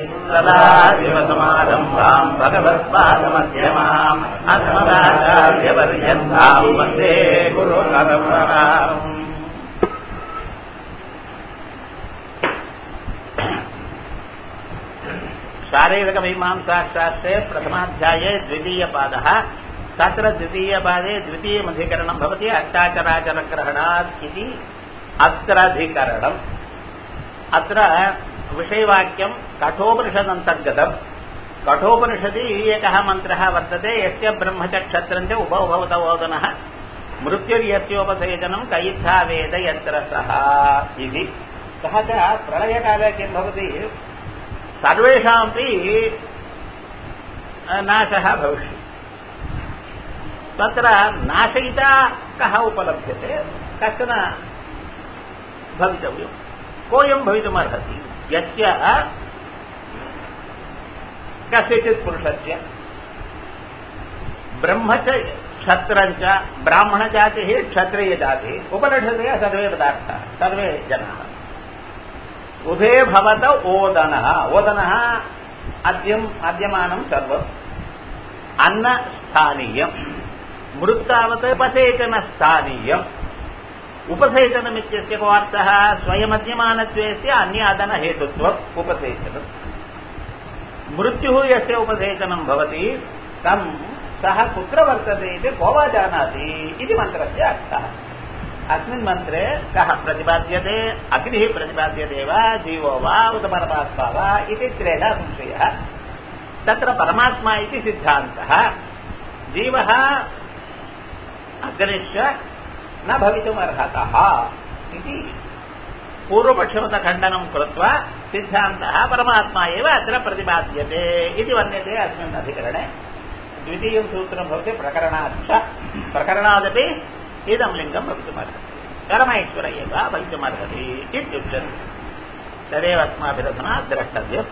सदाशिवसमारम्भाम् भगवत्पादमध्यमाम् अस्मदाचार्यपर्यन्ताम् वन्दे गुरुपरम्पराम् शारीरकमीमांसाशास्त्रे प्रथमाध्याये द्वितीयपादः तत्र द्वितीयपादे द्वितीयमधिकरणम् भवति अष्टाचराचरग्रहणात् इति अत्राधिकरणम् अत्र विषयवाक्यम् कठोपनिषदन्तर्गतम् कठोपनिषदि एकः मन्त्रः वर्तते यस्य ब्रह्म च क्षत्रम् च उभौ भवतवोदनः मृत्युर्यस्योपसेचनम् कयित्था वेद यत्र सः इति सः च प्रलयकाले किं भवति सर्वेषामपि नाशः भविष्यति तत्र नाशयिता कः उपलभ्यते कश्चन भवितव्यम् कोऽयं भवितुमर्हति यस्य कस्यचित् पुरुषस्य ब्रह्म च क्षत्रञ्च ब्राह्मणजातिः क्षत्रियजातिः उपनिषदे सर्वे पदार्थाः सर्वे जनाः उभे भवत ओदनः ओदनः अद्यम् अद्यमानं सर्वम् अन्नस्थानीयम् मृत्तावत् उपसेचनस्थानीयम् उपसेचनमित्यस्य को अर्थः स्वयमद्यमानत्वेस्य अन्यादनहेतुत्वम् उपसेचनम् मृत्युः यस्य उपसेचनं भवति तं सः कुत्र वर्तते इति को वा जानाति इति मन्त्रस्य अर्थः अस्मिन् मन्त्रे कः प्रतिपाद्यते अग्निः प्रतिपाद्यते वा जीवो वा उत परमात्मा वा इति त्रेधा संशयः तत्र परमात्मा इति सिद्धान्तः जीवः अग्निश्च न भवितुमर्हतः इति पूर्वपक्षमतखण्डनं कृत्वा सिद्धान्तः परमात्मा एव अत्र प्रतिपाद्यते इति वर्ण्यते अस्मिन् अधिकरणे द्वितीयं सूत्रं भवति प्रकरणाच्च प्रकरणादपि इदं लिङ्गं भवितुमर्हति परमेश्वर एव भवितुमर्हति इत्युच्यते तदेव अस्माभिरधुना द्रष्टव्यम्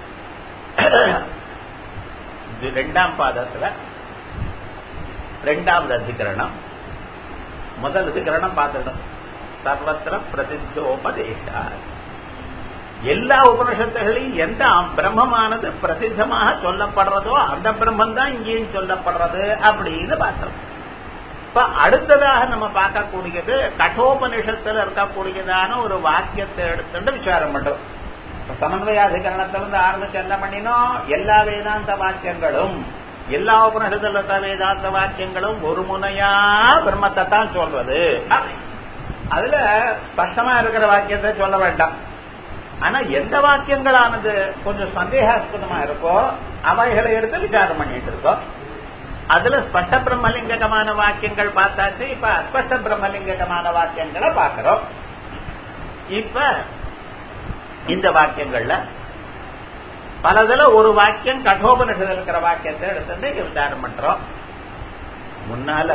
ரெண்டாம் பாதத்துல ரெண்டாவது அதிகரணம் முதல் அதிகரணம் பார்த்துட்டோம் சர்வத்திர பிரசித்தோபதேசா எல்லா உபனிஷத்துகளையும் எந்த பிரம்மமானது பிரசித்தமாக சொல்லப்படுறதோ அந்த பிரம்மம் தான் இங்கேயும் சொல்லப்படுறது அப்படின்னு பார்த்தோம் இப்ப அடுத்ததாக நம்ம பார்க்கக்கூடியது கட்டோபனிஷத்துல இருக்கக்கூடியதான ஒரு வாக்கியத்தை எடுத்துட்டு விசாரம் பண்றோம் சமன்வயாதிகரணத்திலிருந்து ஆரம்பிச்சு என்ன பண்ணினோம் எல்லா வேதாந்த வாக்கியங்களும் எல்லா உபனிஷத்துல இருக்க வேதாந்த வாக்கியங்களும் ஒரு முனையா பிரம்மத்தை தான் சொல்றது அதுல ஸ்பஷ்டமா இருக்கிற வாக்கியத்தை சொல்ல வேண்டாம் ஆனா எந்த வாக்கியங்களானது கொஞ்சம் சந்தேகாஸ்பதமா இருக்கோ அவைகளை எடுத்து விசாரம் பண்ணிட்டு இருக்கோம் அதுல ஸ்பஷ்ட பிரம்மலிங்ககமான வாக்கியங்கள் பார்த்தாச்சு இப்ப அஸ்பஷ்ட பிரம்மலிங்ககமான வாக்கியங்களை பாக்கிறோம் இப்ப இந்த வாக்கியங்கள்ல பலதுல ஒரு வாக்கியம் கட்டோபனிஷத்தில் இருக்கிற வாக்கியத்தை எடுத்துட்டு இங்க விசாரம் பண்றோம் முன்னால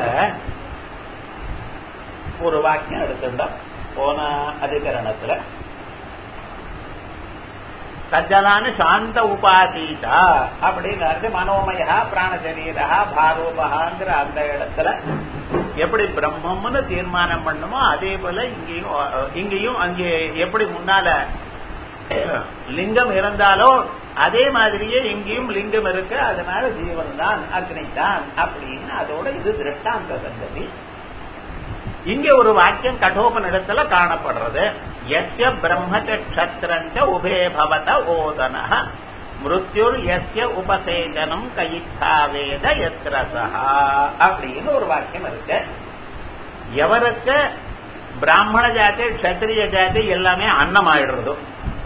ஒரு வாக்கியம் எடுத்துட்டோம் போன அதிகரணத்துல சஜ்ஜனானு சாந்த உபாதீதா அப்படின்னு மனோமயா பிராணசரீரா பாரோபகாங்கிற அந்த இடத்துல எப்படி பிரம்மம்னு தீர்மானம் பண்ணுமோ அதே போல இங்கேயும் இங்கேயும் அங்கே எப்படி முன்னால லிங்கம் இருந்தாலோ அதே மாதிரியே இங்கேயும் லிங்கம் இருக்கு அதனால ஜீவன் தான் அக்னி தான் அப்படின்னு அதோட இது திருஷ்டாந்த சங்கதி இங்க ஒரு வாக்கியம் கடோபனிடத்துல காணப்படுறது எஸ்ய பிரம்மச்ச க்ஷத்திரஞ்ச உபே பவத ஓதன மிருத்யுர் எஸ்ய உபசேதனம் கயித்தாவேத எத்திரசா அப்படின்னு ஒரு வாக்கியம் இருக்கு எவருக்கு பிராமண ஜாதி கஷத்திரிய ஜாதி எல்லாமே அன்னம் ஆயிடுறதோ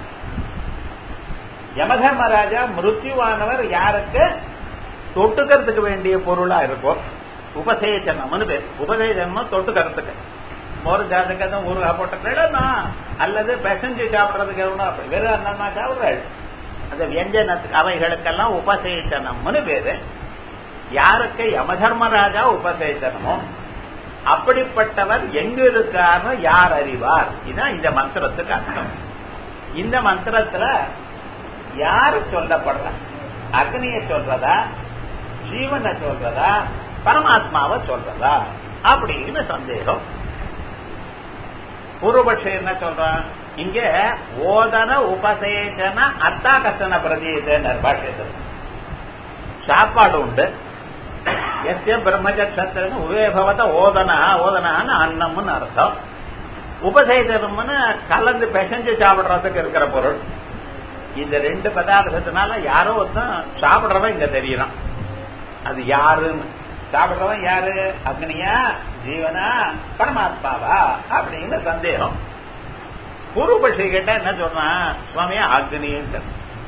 யமதர்மராஜா மிருத்யுவானவர் யாருக்கு தொட்டுக்கிறதுக்கு வேண்டிய பொருளா இருக்கும் உபசேச்சனம்னு பேர் உபசேச்சனம் தொட்டுக்கிறதுக்கு மோர் ஜாதகம் ஊருகா போட்டுக்கிறா அல்லது பெசஞ்சு சாப்பிடுறதுக்கு எவ்வளோ அப்படி வெறும் அன்னமா சாப்பிடுறாள் அந்த வியஞ்சனத்துக்கு அவைகளுக்கெல்லாம் உபசேச்சனம்னு பேரு யாருக்கு யமதர்மராஜா உபசேச்சனமோ அப்படிப்பட்டவர் எங்க இருக்காருன்னு யார் அறிவார் இதுதான் இந்த மந்திரத்துக்கு அர்த்தம் இந்த மந்திரத்துல யாரு சொல்லப்படுற அக்னிய சொல்றதா ஜீவனை சொல்றதா பரமாத்மாவை சொல்றதா அப்படின்னு சந்தேகம் பூர்வபட்சம் என்ன சொல்றான் இங்க ஓதன உபசேஷன அத்தாகசன பிரதீதன பாஷ்யத்தில் சாப்பாடு உண்டு எஸ்ய பிரம்மச்சத்திரன்னு உபயபவத ஓதனா ஓதனான்னு அன்னம்னு அர்த்தம் உபசேதனம்னு கலந்து பிசைஞ்சு சாப்பிடுறதுக்கு இருக்கிற பொருள் இந்த ரெண்டு பதார்த்தத்தினால யாரோ ஒருத்தன் சாப்பிடுறவன் இங்க தெரியறான் அது யாருன்னு சாப்பிடுறவன் யாரு அக்னியா ஜீவனா பரமாத்மாவா அப்படின்னு சந்தேகம் பூர்வபட்சி கேட்டா என்ன சொல்றான் சுவாமியா அக்னின்னு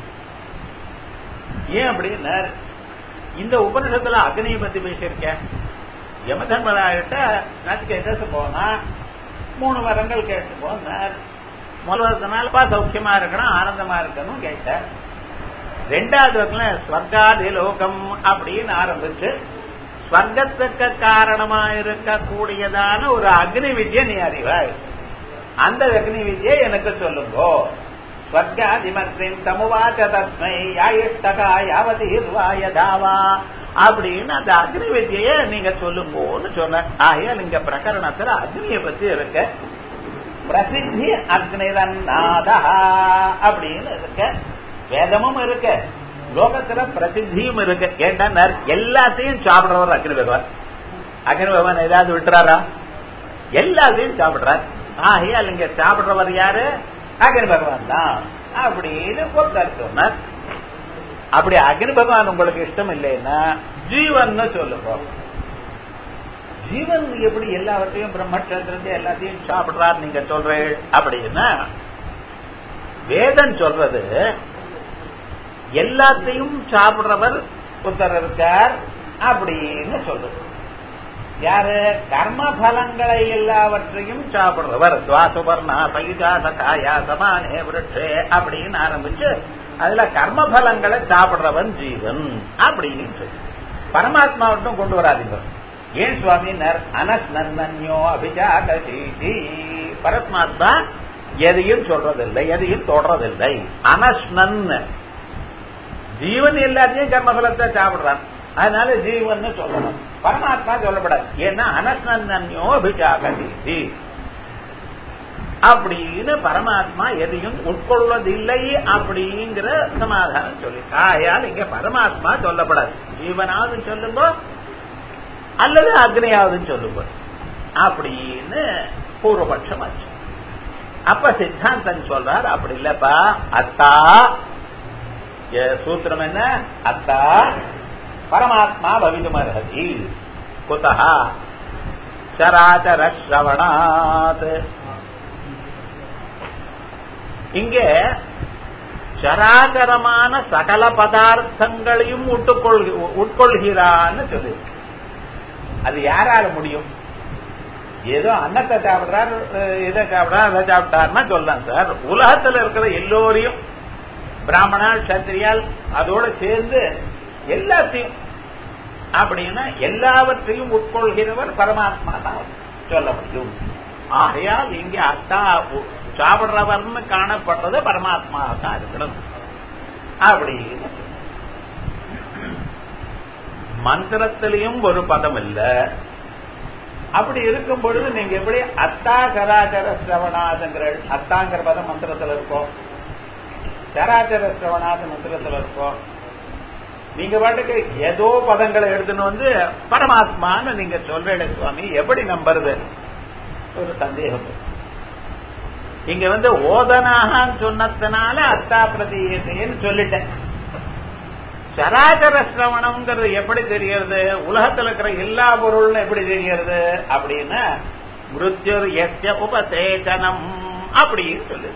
ஏன் அப்படின்னா இந்த உபனிஷத்துல அக்னியை பத்தி பேசியிருக்கேன் யமதர்மராகிட்ட நச்சுக்கேட்டு போனா மூணு வரங்கள் கேட்டு போனார் முதல்வதனாலப்பா சௌக்கியமா இருக்கணும் ஆனந்தமா இருக்கணும் கேட்டார் ரெண்டாவது வகுப்புல ஸ்வர்காதி லோகம் அப்படின்னு ஆரம்பிச்சு ஸ்வர்க்கத்துக்கு காரணமா இருக்கக்கூடியதான ஒரு அக்னி வித்யை நீ அறிவாய் அந்த அக்னி வித்யை எனக்கு சொல்லுங்கோ ஸ்வர்காதிமர்த்தின் தமுவாச்ச தஸ்மை யாயிஷ்டகா யாவதி இருவாய தாவா அப்படின்னு அந்த அக்னி வித்தியை நீங்க சொல்லுங்கோன்னு சொன்ன ஆகையால் இங்க பிரகரணத்துல அக்னிய பத்தி இருக்க பிரசித்தி அக்னிரநாதா அப்படின்னு இருக்க வேதமும் இருக்க லோகத்துல பிரசித்தியும் இருக்கு ஏன்னா எல்லாத்தையும் சாப்பிடுறவர் அக்னி பகவான் அக்னி பகவான் ஏதாவது விட்டுறாரா எல்லாத்தையும் சாப்பிடுறார் ஆகையால் இங்க சாப்பிடுறவர் யாரு அக்னி பகவான் தான் அப்படின்னு ஒருத்தர் சொன்னார் அப்படி அக்னி பகவான் உங்களுக்கு இஷ்டம் இல்லைன்னா ஜீவன் சொல்லுங்க ஜீவன் எப்படி எல்லாவற்றையும் பிரம்மத்திலிருந்து எல்லாத்தையும் சாப்பிடுறார் நீங்க சொல்றீங்க அப்படின்னா வேதம் சொல்றது எல்லாத்தையும் சாப்பிடுறவர் ஒருத்தர் இருக்கார் அப்படின்னு சொல்றது யாரு கர்ம பலங்களை எல்லாவற்றையும் சாப்பிடுறவர் துவாசுபர்ணா பைஜா சகாயா சமானே விருட்சே அப்படின்னு ஆரம்பிச்சு அதுல கர்ம பலங்களை சாப்பிடுறவன் ஜீவன் அப்படின்னு சொல்லி பரமாத்மாவட்டும் கொண்டு வராதீங்க ஏன் சுவாமி அனஸ் நன்னோ அபிஜாகி பரமாத்மா எதையும் சொல்றதில்லை எதையும் தொடறதில்லை அனஸ்னன் ஜீவன் எல்லாத்தையும் கர்மபலத்தை சாப்பிடுறான் அதனால ஜீவன் சொல்லணும் பரமாத்மா சொல்லப்படாது ஏன்னா அனஸ்னன்யோ அபிஜாகி அப்படின்னு பரமாத்மா எதையும் உட்கொள்வதில்லை அப்படிங்கிற சமாதானம் சொல்லி ஆயால் இங்க பரமாத்மா சொல்லப்படாது ஜீவனாவது சொல்லுங்க அல்லது அக்னியாவது சொல்லுங்க அப்படின்னு பூர்வபட்சம் ஆச்சு அப்ப சித்தாந்தன் சொல்றார் அப்படி இல்லப்பா அத்தா சூத்திரம் என்ன அத்தா பரமாத்மா பவிதுமர்ஹதி குதா சராச்சர ஸ்ரவணாத் இங்கே சராச்சரமான சகல பதார்த்தங்களையும் உட்கொள் உட்கொள்கிறான்னு சொல்லு அது யாரால முடியும் ஏதோ அன்னத்தை சாப்பிடுறாரு இதை சாப்பிடுறாரு அதை சாப்பிட்டாருன்னா சொல்லலாம் சார் உலகத்துல இருக்கிற எல்லோரையும் பிராமணா சத்திரியால் அதோட சேர்ந்து எல்லாத்தையும் அப்படின்னா எல்லாவற்றையும் உட்கொள்கிறவர் பரமாத்மா தான் சொல்ல முடியும் ஆகையால் இங்க அத்தா சாப்பிடுறவர்னு காணப்படுறது பரமாத்மா தான் இருக்கணும் அப்படின்னு மந்திரத்திலையும் ஒரு பதம் இல்ல அப்படி இருக்கும் பொழுது நீங்க எப்படி அத்தா கராச்சர சிரவணாதுங்கிற அத்தாங்கிற பதம் மந்திரத்துல இருக்கும் சராச்சர சிரவணாத மந்திரத்துல இருக்கும் நீங்க பாட்டுக்கு ஏதோ பதங்களை எடுத்துன்னு வந்து பரமாத்மான்னு நீங்க சொல்றீங்க சுவாமி எப்படி நம்புறது ஒரு சந்தேகம் இங்க வந்து ஓதனாகான்னு சொன்னதுனால அத்தா பிரதீயத்தைன்னு சொல்லிட்டேன் சராச்சர சிரவணம்ங்கிறது எப்படி தெரியறது உலகத்தில் இருக்கிற எல்லா பொருள்னு எப்படி தெரியறது அப்படின்னா மிருத்யுர் எஸ்ய உபசேதனம் அப்படின்னு சொல்லு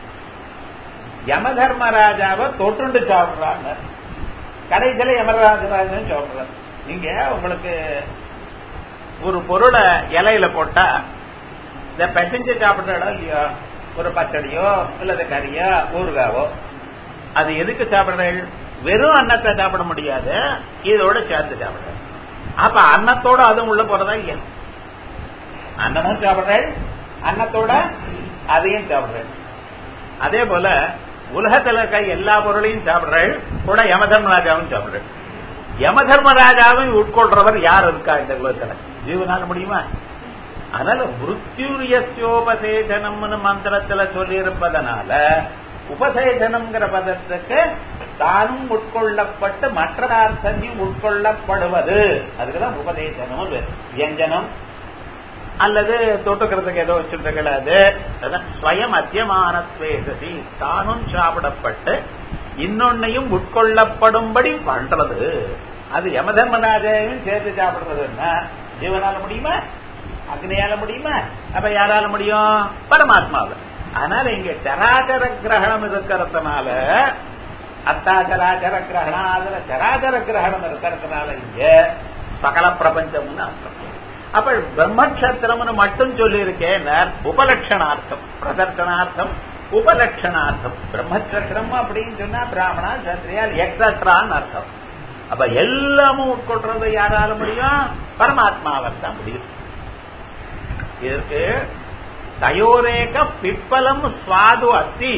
யம தர்மராஜாவை தொட்டுண்டு சாப்பிடுறாங்க கடைசியில யமராஜராஜன் சாப்பிடுறாரு நீங்க உங்களுக்கு ஒரு பொருளை இலையில போட்டா இந்த பெசஞ்சு சாப்பிடுற இடம் இல்லையோ ஒரு பச்சடியோ இல்லது கறியோ ஊறுகாவோ அது எதுக்கு சாப்பிடுறீர்கள் வெறும் அன்னத்தை சாப்பிட முடியாது இதோட சேர்த்து சாப்பிடுற அப்ப அன்னத்தோட அதுவும் உள்ள போறதா இல்லையா அன்னமும் சாப்பிடுறேன் அன்னத்தோட அதையும் சாப்பிடுறேன் அதே போல உலகத்துல இருக்க எல்லா பொருளையும் சாப்பிடுறேன் கூட யமதர்மராஜாவும் சாப்பிடுறேன் யமதர்மராஜாவை உட்கொள்றவர் யார் இருக்கா இந்த உலகத்துல ஜீவனால முடியுமா அதனால மிருத்யுரியஸ்யோபசேதனம்னு மந்திரத்துல சொல்லி இருப்பதனால உபசேதனம்ங்கிற பதத்துக்கு தானும் உட்கொள்ளப்பட்டு மற்ற அர்த்தத்தையும் உட்கொள்ளப்படுவது அதுக்குதான் உபதேசனம் வியஞ்சனம் அல்லது தொட்டுக்கிறதுக்கு ஏதோ வச்சுட்டு அது ஸ்வயம் அத்தியமானத்வேசி தானும் சாப்பிடப்பட்டு இன்னொன்னையும் உட்கொள்ளப்படும்படி பண்றது அது யமதர்மராஜையும் சேர்த்து சாப்பிடுறதுன்னா ஜீவனால முடியுமா அக்னியால முடியுமா அப்ப யாரால முடியும் பரமாத்மாவை அதனால இங்க சராச்சர கிரகணம் இருக்கிறதுனால அத்தாச்சராச்சர கிரகணம் அதுல சராச்சர கிரகணம் இருக்கிறதுனால இங்க சகல பிரபஞ்சம்னு அர்த்தம் அப்ப பிரம்மக்ஷத்திரம்னு மட்டும் சொல்லியிருக்கேன் உபலட்சணார்த்தம் பிரதர்சனார்த்தம் உபலட்சணார்த்தம் பிரம்மச்சத்திரம் அப்படின்னு சொன்னா பிராமணா சத்திரியால் எக்ஸட்ரான்னு அர்த்தம் அப்ப எல்லாமும் உட்கொள்றது யாரால முடியும் பரமாத்மாவால் தான் முடியும் இதற்கு தயோரேக பிப்பலம் சுவாது அத்தி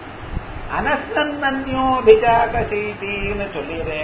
அனசன்னோபிஜாகசீட்டின்னு சொல்லிடு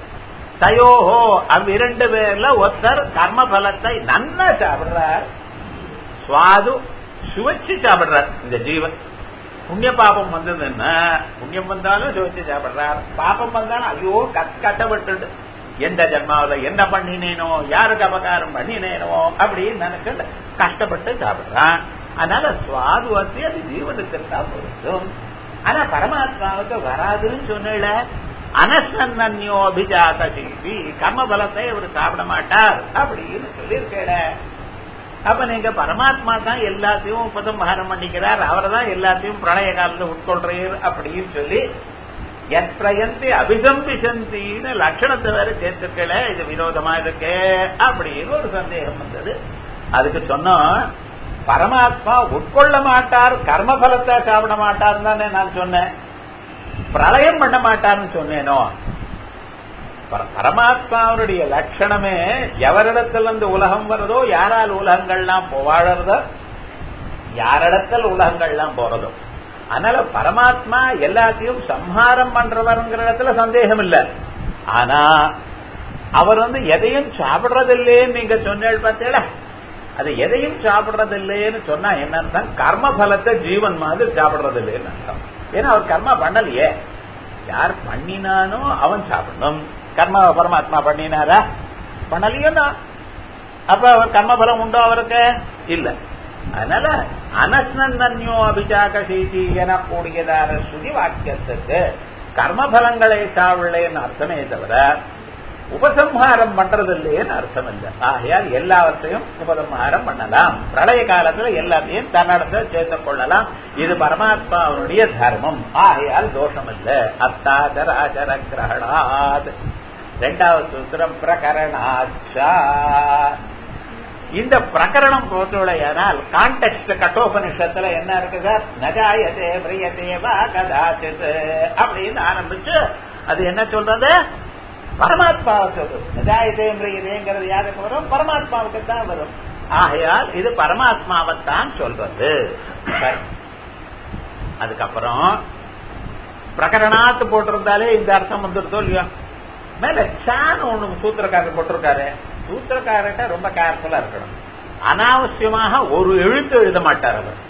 தயோஹோ அவ்விரண்டு பேர்ல ஒருத்தர் கர்ம பலத்தை நன்னா சாப்பிடுறார் சுவாது சுவைச்சு சாப்பிடுறார் இந்த ஜீவன் புண்ணிய பாபம் வந்ததுன்னா புண்ணியம் வந்தாலும் சுவைச்சு சாப்பிடுறார் பாபம் வந்தாலும் ஐயோ கஷ்டப்பட்டு எந்த ஜென்மாவில் என்ன பண்ணினேனோ யாருக்கு அபகாரம் பண்ணினேனோ அப்படின்னு நினைச்சு கஷ்டப்பட்டு சாப்பிடுறான் அதனால சுவாது வந்து அது ஜீவனுக்கு தான் பொருந்தும் ஆனா பரமாத்மாவுக்கு வராதுன்னு சொன்ன அனசன்னோபிஜாத செய்தி கர்ம பலத்தை அவர் சாப்பிட மாட்டார் அப்படின்னு சொல்லியிருக்கேட அப்ப நீங்க பரமாத்மா தான் எல்லாத்தையும் உபசம்ஹாரம் பண்ணிக்கிறார் அவர் தான் எல்லாத்தையும் பிரளய காலத்துல உட்கொள்றீர் அப்படின்னு சொல்லி எத்ரயந்தி அபிசம்பிசந்தின்னு லட்சணத்தை வேற சேர்த்துக்கல இது விரோதமா இருக்கு அப்படின்னு ஒரு சந்தேகம் வந்தது அதுக்கு சொன்னோம் பரமாத்மா உட்கொள்ள மாட்டார் கர்மபலத்தை சாப்பிட மாட்டார் தானே நான் சொன்னேன் பிரளயம் பண்ண மாட்டார்னு சொன்னேனோ பரமாத்மாவுடைய லட்சணமே எவரிடத்தில் இருந்து உலகம் வருதோ யாரால் உலகங்கள்லாம் வாழறதோ யாரிடத்தில் உலகங்கள்லாம் போறதோ அதனால பரமாத்மா எல்லாத்தையும் சம்ஹாரம் பண்றவருங்கிற இடத்துல சந்தேகம் இல்லை ஆனா அவர் வந்து எதையும் சாப்பிடுறதில்லேன்னு நீங்க சொன்னேள் பார்த்தீங்களா அது எதையும் சாப்பிடுறதில்லைன்னு சொன்னா என்ன கர்ம பலத்தை ஜீவன் மாதிரி சாப்பிடுறது இல்லைன்னு அர்த்தம் ஏன்னா அவர் கர்மா பண்ணலையே யார் பண்ணினானோ அவன் சாப்பிடணும் கர்ம பரமாத்மா பண்ணினாரா பண்ணலையோ தான் அப்ப அவர் கர்ம பலம் உண்டோ அவருக்கு இல்ல அதனால அனஸ்னன்யோ அபிஜாக செய்தி எனக்கூடியதான ஸ்ருதி வாக்கியத்துக்கு கர்மபலங்களை சாவில்லைன்னு அர்த்தமே தவிர உபசம்ஹாரம் பண்றது இல்லையேன்னு அர்த்தம் இல்லை ஆகையால் எல்லாவற்றையும் உபசம்ஹாரம் பண்ணலாம் பிரளய காலத்துல எல்லாத்தையும் தன்னடத்தை சேர்த்துக் கொள்ளலாம் இது பரமாத்மாவுடைய தர்மம் ஆகையால் தோஷம் இல்லை அத்தாச்சராச்சர கிரகணாத் ரெண்டாவது சூத்திரம் பிரகரணாச்சா இந்த பிரகரணம் போட்டுடையானால் கான்டெக்ட் கட்டோபனிஷத்துல என்ன இருக்கு சார் நஜாயதே பிரியதே வா கதாச்சித் அப்படின்னு ஆரம்பிச்சு அது என்ன சொல்றது பரமாத்மாவை சொல்றது நஜாயதே பிரியதேங்கிறது யாருக்கு வரும் பரமாத்மாவுக்கு தான் வரும் ஆகையால் இது பரமாத்மாவைத்தான் சொல்றது அதுக்கப்புறம் பிரகரணாத்து போட்டிருந்தாலே இந்த அர்த்தம் வந்துருதோ இல்லையா மேல சான் ஒண்ணு சூத்திரக்காரர் போட்டிருக்காரு சூத்திரக்காரர்கிட்ட ரொம்ப கேர்ஃபுல்லா இருக்கணும் அனாவசியமாக ஒரு எழுத்து எழுத மாட்டார் அவர்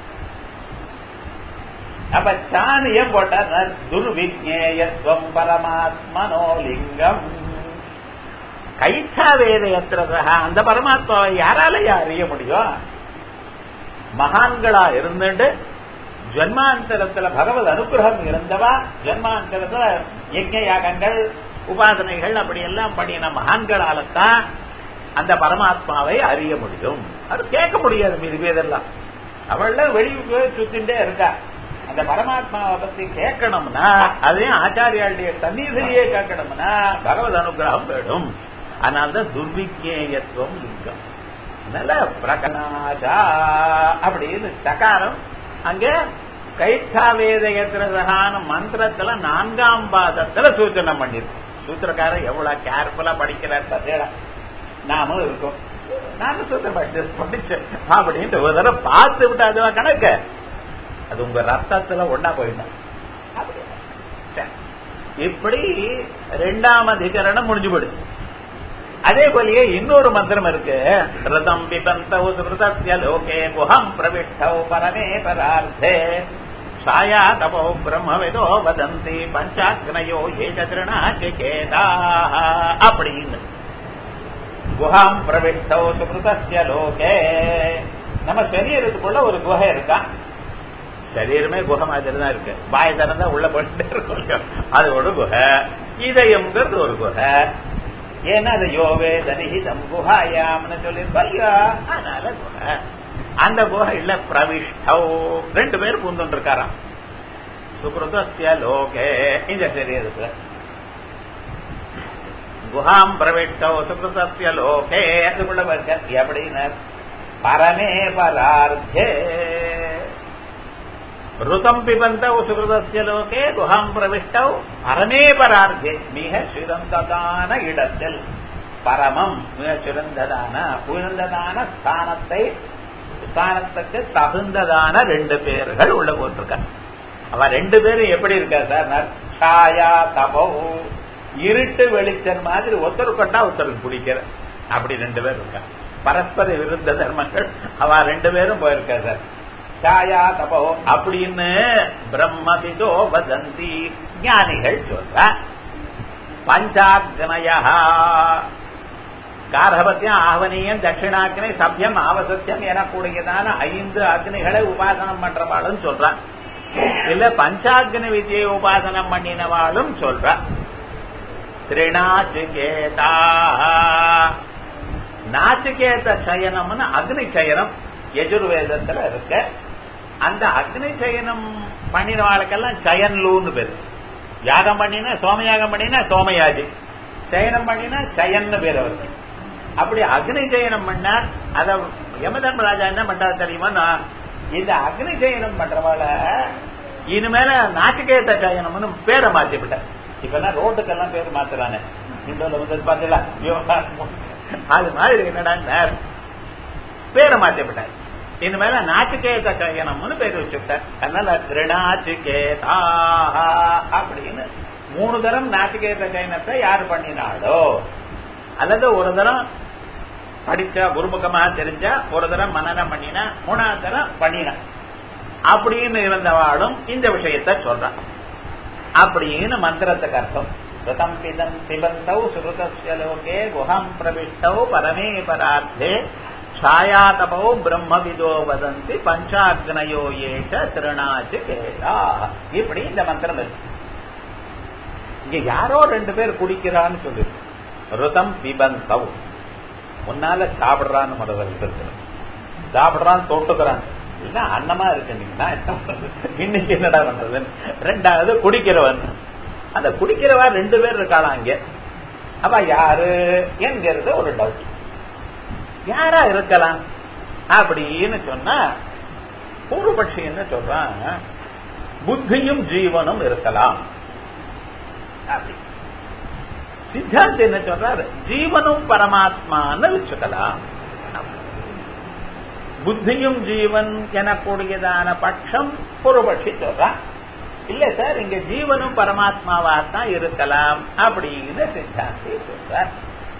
அப்ப சான் ஏன் போட்டார் துர்விஜேயத்துவம் பரமாத்மனோ லிங்கம் கைச்சா வேதயத்திரதா அந்த பரமாத்மாவை யாரால அறிய முடியும் மகான்களா இருந்துட்டு ஜன்மாந்தரத்துல பகவத் அனுகிரகம் இருந்தவா ஜன்மாந்தரத்துல யஜ்ய யாகங்கள் உபாசனைகள் அப்படி எல்லாம் பண்ணின மகான்களால்தான் அந்த பரமாத்மாவை அறிய முடியும் அது கேட்க முடியாது மீது பேதெல்லாம் அவள வெளியே சுத்தின்றே இருக்கா அந்த பரமாத்மாவை பத்தி கேட்கணும்னா அதையும் ஆச்சாரியாளுடைய சந்நிதியிலேயே கேட்கணும்னா பகவத் அனுகிரகம் வேணும் அதனால்தான் துர்விஜேயத்துவம் லிங்கம் அதனால பிரகனாஜா அப்படின்னு சகாரம் அங்க கைத்தா வேதயத்திரதான மந்திரத்துல நான்காம் பாதத்துல சூச்சனை பண்ணிருக்கு சூத்திரக்காரர் எவ்வளவு கேர்ஃபுல்லா படிக்கிறார் பார்த்தேடா நாமும் இருக்கோம் நானும் சூத்திரம் படிச்சு படிச்சேன் அப்படின்ட்டு ஒரு தடவை பார்த்து விட்டு அதுவா கணக்கு அது உங்க ரத்தத்துல ஒன்னா போயிடும் இப்படி ரெண்டாம் அதிகரணம் முடிஞ்சு போயிடுச்சு அதே போலயே இன்னொரு மந்திரம் இருக்கு ரதம் பிபந்தௌ சுகிருதஸ்ய லோகே குஹம் பிரவிஷ்டௌ பரமே பரார்த்தே சாயா தபோ பிரம்மவிதோ வதந்தி பஞ்சாக்னயோ ஏஜ திருணாச்சிகேதா அப்படின்னு குஹாம் பிரவிஷ்டௌ சுகிருதஸ்ய லோகே நம்ம சரீரத்துக்குள்ள ஒரு குகை இருக்கா சரீரமே குகை மாதிரி தான் இருக்கு வாய் திறந்தா உள்ள போயிட்டு இருக்கும் அது ஒரு குகை இதயம்ங்கிறது ஒரு குகை ஏன்னா அது யோவே தனிஹிதம் குஹாயாம்னு சொல்லியிருப்பா இல்லையா அதனால குகை அந்த குகையில பிரவிஷ்டௌ ரெண்டு பேர் பூந்துட்டு இருக்காராம் சுகிருதஸ்ய லோகே இந்த சரீரத்துல குஹாம் பிரவிஷ்டௌ சுகிருதஸ்ய லோகே அதுக்குள்ள இருக்க எப்படின்னு பரமே பரார்த்தே ருதம் பிபந்தௌ சுகிருதஸ்ய லோகே குஹாம் பிரவிஷ்டௌ பரமே பரார்த்தே மிக சிறந்ததான இடத்தில் பரமம் மிக சிறந்ததான உயர்ந்ததான ஸ்தானத்தை ஸ்தானத்துக்கு தகுந்ததான ரெண்டு பேர்கள் உள்ள போட்டிருக்க அவ ரெண்டு பேரும் எப்படி இருக்கா சார் சாயா தபோ இருட்டு வெளிச்சம் மாதிரி ஒருத்தர் கொண்டா ஒருத்தருக்கு பிடிக்கிற அப்படி ரெண்டு பேர் இருக்கா பரஸ்பர விருந்த தர்மங்கள் அவ ரெண்டு பேரும் போயிருக்கா சார் சாயா தபோ அப்படின்னு பிரம்மவிதோ வதந்தி ஞானிகள் சொல்ற பஞ்சாக்னயா கார்ஹபத்தியம் ஆவனியம் தட்சிணாக்னி சபியம் ஆவசத்தியம் எனக்கூடியதான ஐந்து அக்னிகளை உபாசனம் பண்றவாளும் சொல்றான் இல்ல பஞ்சாக்னி வித்தியை உபாசனம் பண்ணினவாளும் சொல்றா திரிணாச்சிகேதா நாச்சிகேத சயனம்னு அக்னி சயனம் எஜுர்வேதத்துல இருக்க அந்த அக்னி சயனம் பண்ணினவாளுக்கெல்லாம் சயன்லூன்னு பேரு யாகம் பண்ணினா சோமயாகம் பண்ணினா சோமயாஜி சயனம் பண்ணினா சயன்னு பேர் அவருக்கு அப்படி அக்னி சயனம் பண்ணா அத யமதர்மராஜா என்ன பண்றாரு தெரியுமா இந்த அக்னி சயனம் பண்றவாள இனிமேல நாட்டுக்கேத்த சயனம்னு பேரை மாத்திவிட்டார் இப்பெல்லாம் ரோட்டுக்கெல்லாம் பேர் மாத்துறானே இண்டோல வந்து பாத்தீங்களா அது மாதிரி என்னடா பேரை மாத்திவிட்டார் இனிமேல நாட்டுக்கேத்த சயனம்னு பேர் வச்சுட்டார் அதனால திருநாச்சிகேதா அப்படின்னு மூணு தரம் நாட்டுக்கேத்த சயனத்தை யார் பண்ணினாலோ அல்லது ஒரு தரம் படிச்சா குருமுகமா தெரிஞ்சா ஒரு தரம் மனநம் பண்ணினா மூணாவது தரம் பண்ணினா அப்படின்னு இருந்தவாளும் இந்த விஷயத்த சொல்றான் அப்படின்னு மந்திரத்துக்கு அர்த்தம் ரிதம் பிதம் பிபந்தௌ சுருதஸ்ய லோகே குஹம் பிரவிஷ்டௌ பரமே பரார்த்தே ಛಾಯಾತಪೋ பிரம்மவிதோ வதந்தி பஞ்சாக்னயோ ஏஷ திருநாச்சு கேதா இப்படி இந்த மந்திரம் இருக்கு இங்க யாரோ ரெண்டு பேர் குடிக்கிறான்னு சொல்லி ருதம் பிபந்தவ் முன்னால சாப்பிடுறான்னு முதல்ல இருக்கு சாப்பிடுறான் தொட்டுக்கிறான் இல்ல அன்னமா இருக்கு இன்னைக்கு என்னடா பண்றது ரெண்டாவது குடிக்கிறவன் அந்த குடிக்கிறவா ரெண்டு பேர் இருக்காளாம் இங்க அப்ப யாரு என்கிறது ஒரு டவுட் யாரா இருக்கலாம் அப்படின்னு சொன்னா பூர்வபட்சி என்ன சொல்றான் புத்தியும் ஜீவனும் இருக்கலாம் அப்படி சித்தாந்த் என்ன சொல்றாரு ஜீவனும் பரமாத்மான்னு வச்சுக்கலாம் புத்தியும் ஜீவன் எனக்கூடியதான பட்சம் பூர்வபட்சி சொல்றான் இல்ல சார் இங்க ஜீவனும் பரமாத்மாவா தான் இருக்கலாம் அப்படின்னு சித்தாந்தி சொல்றார்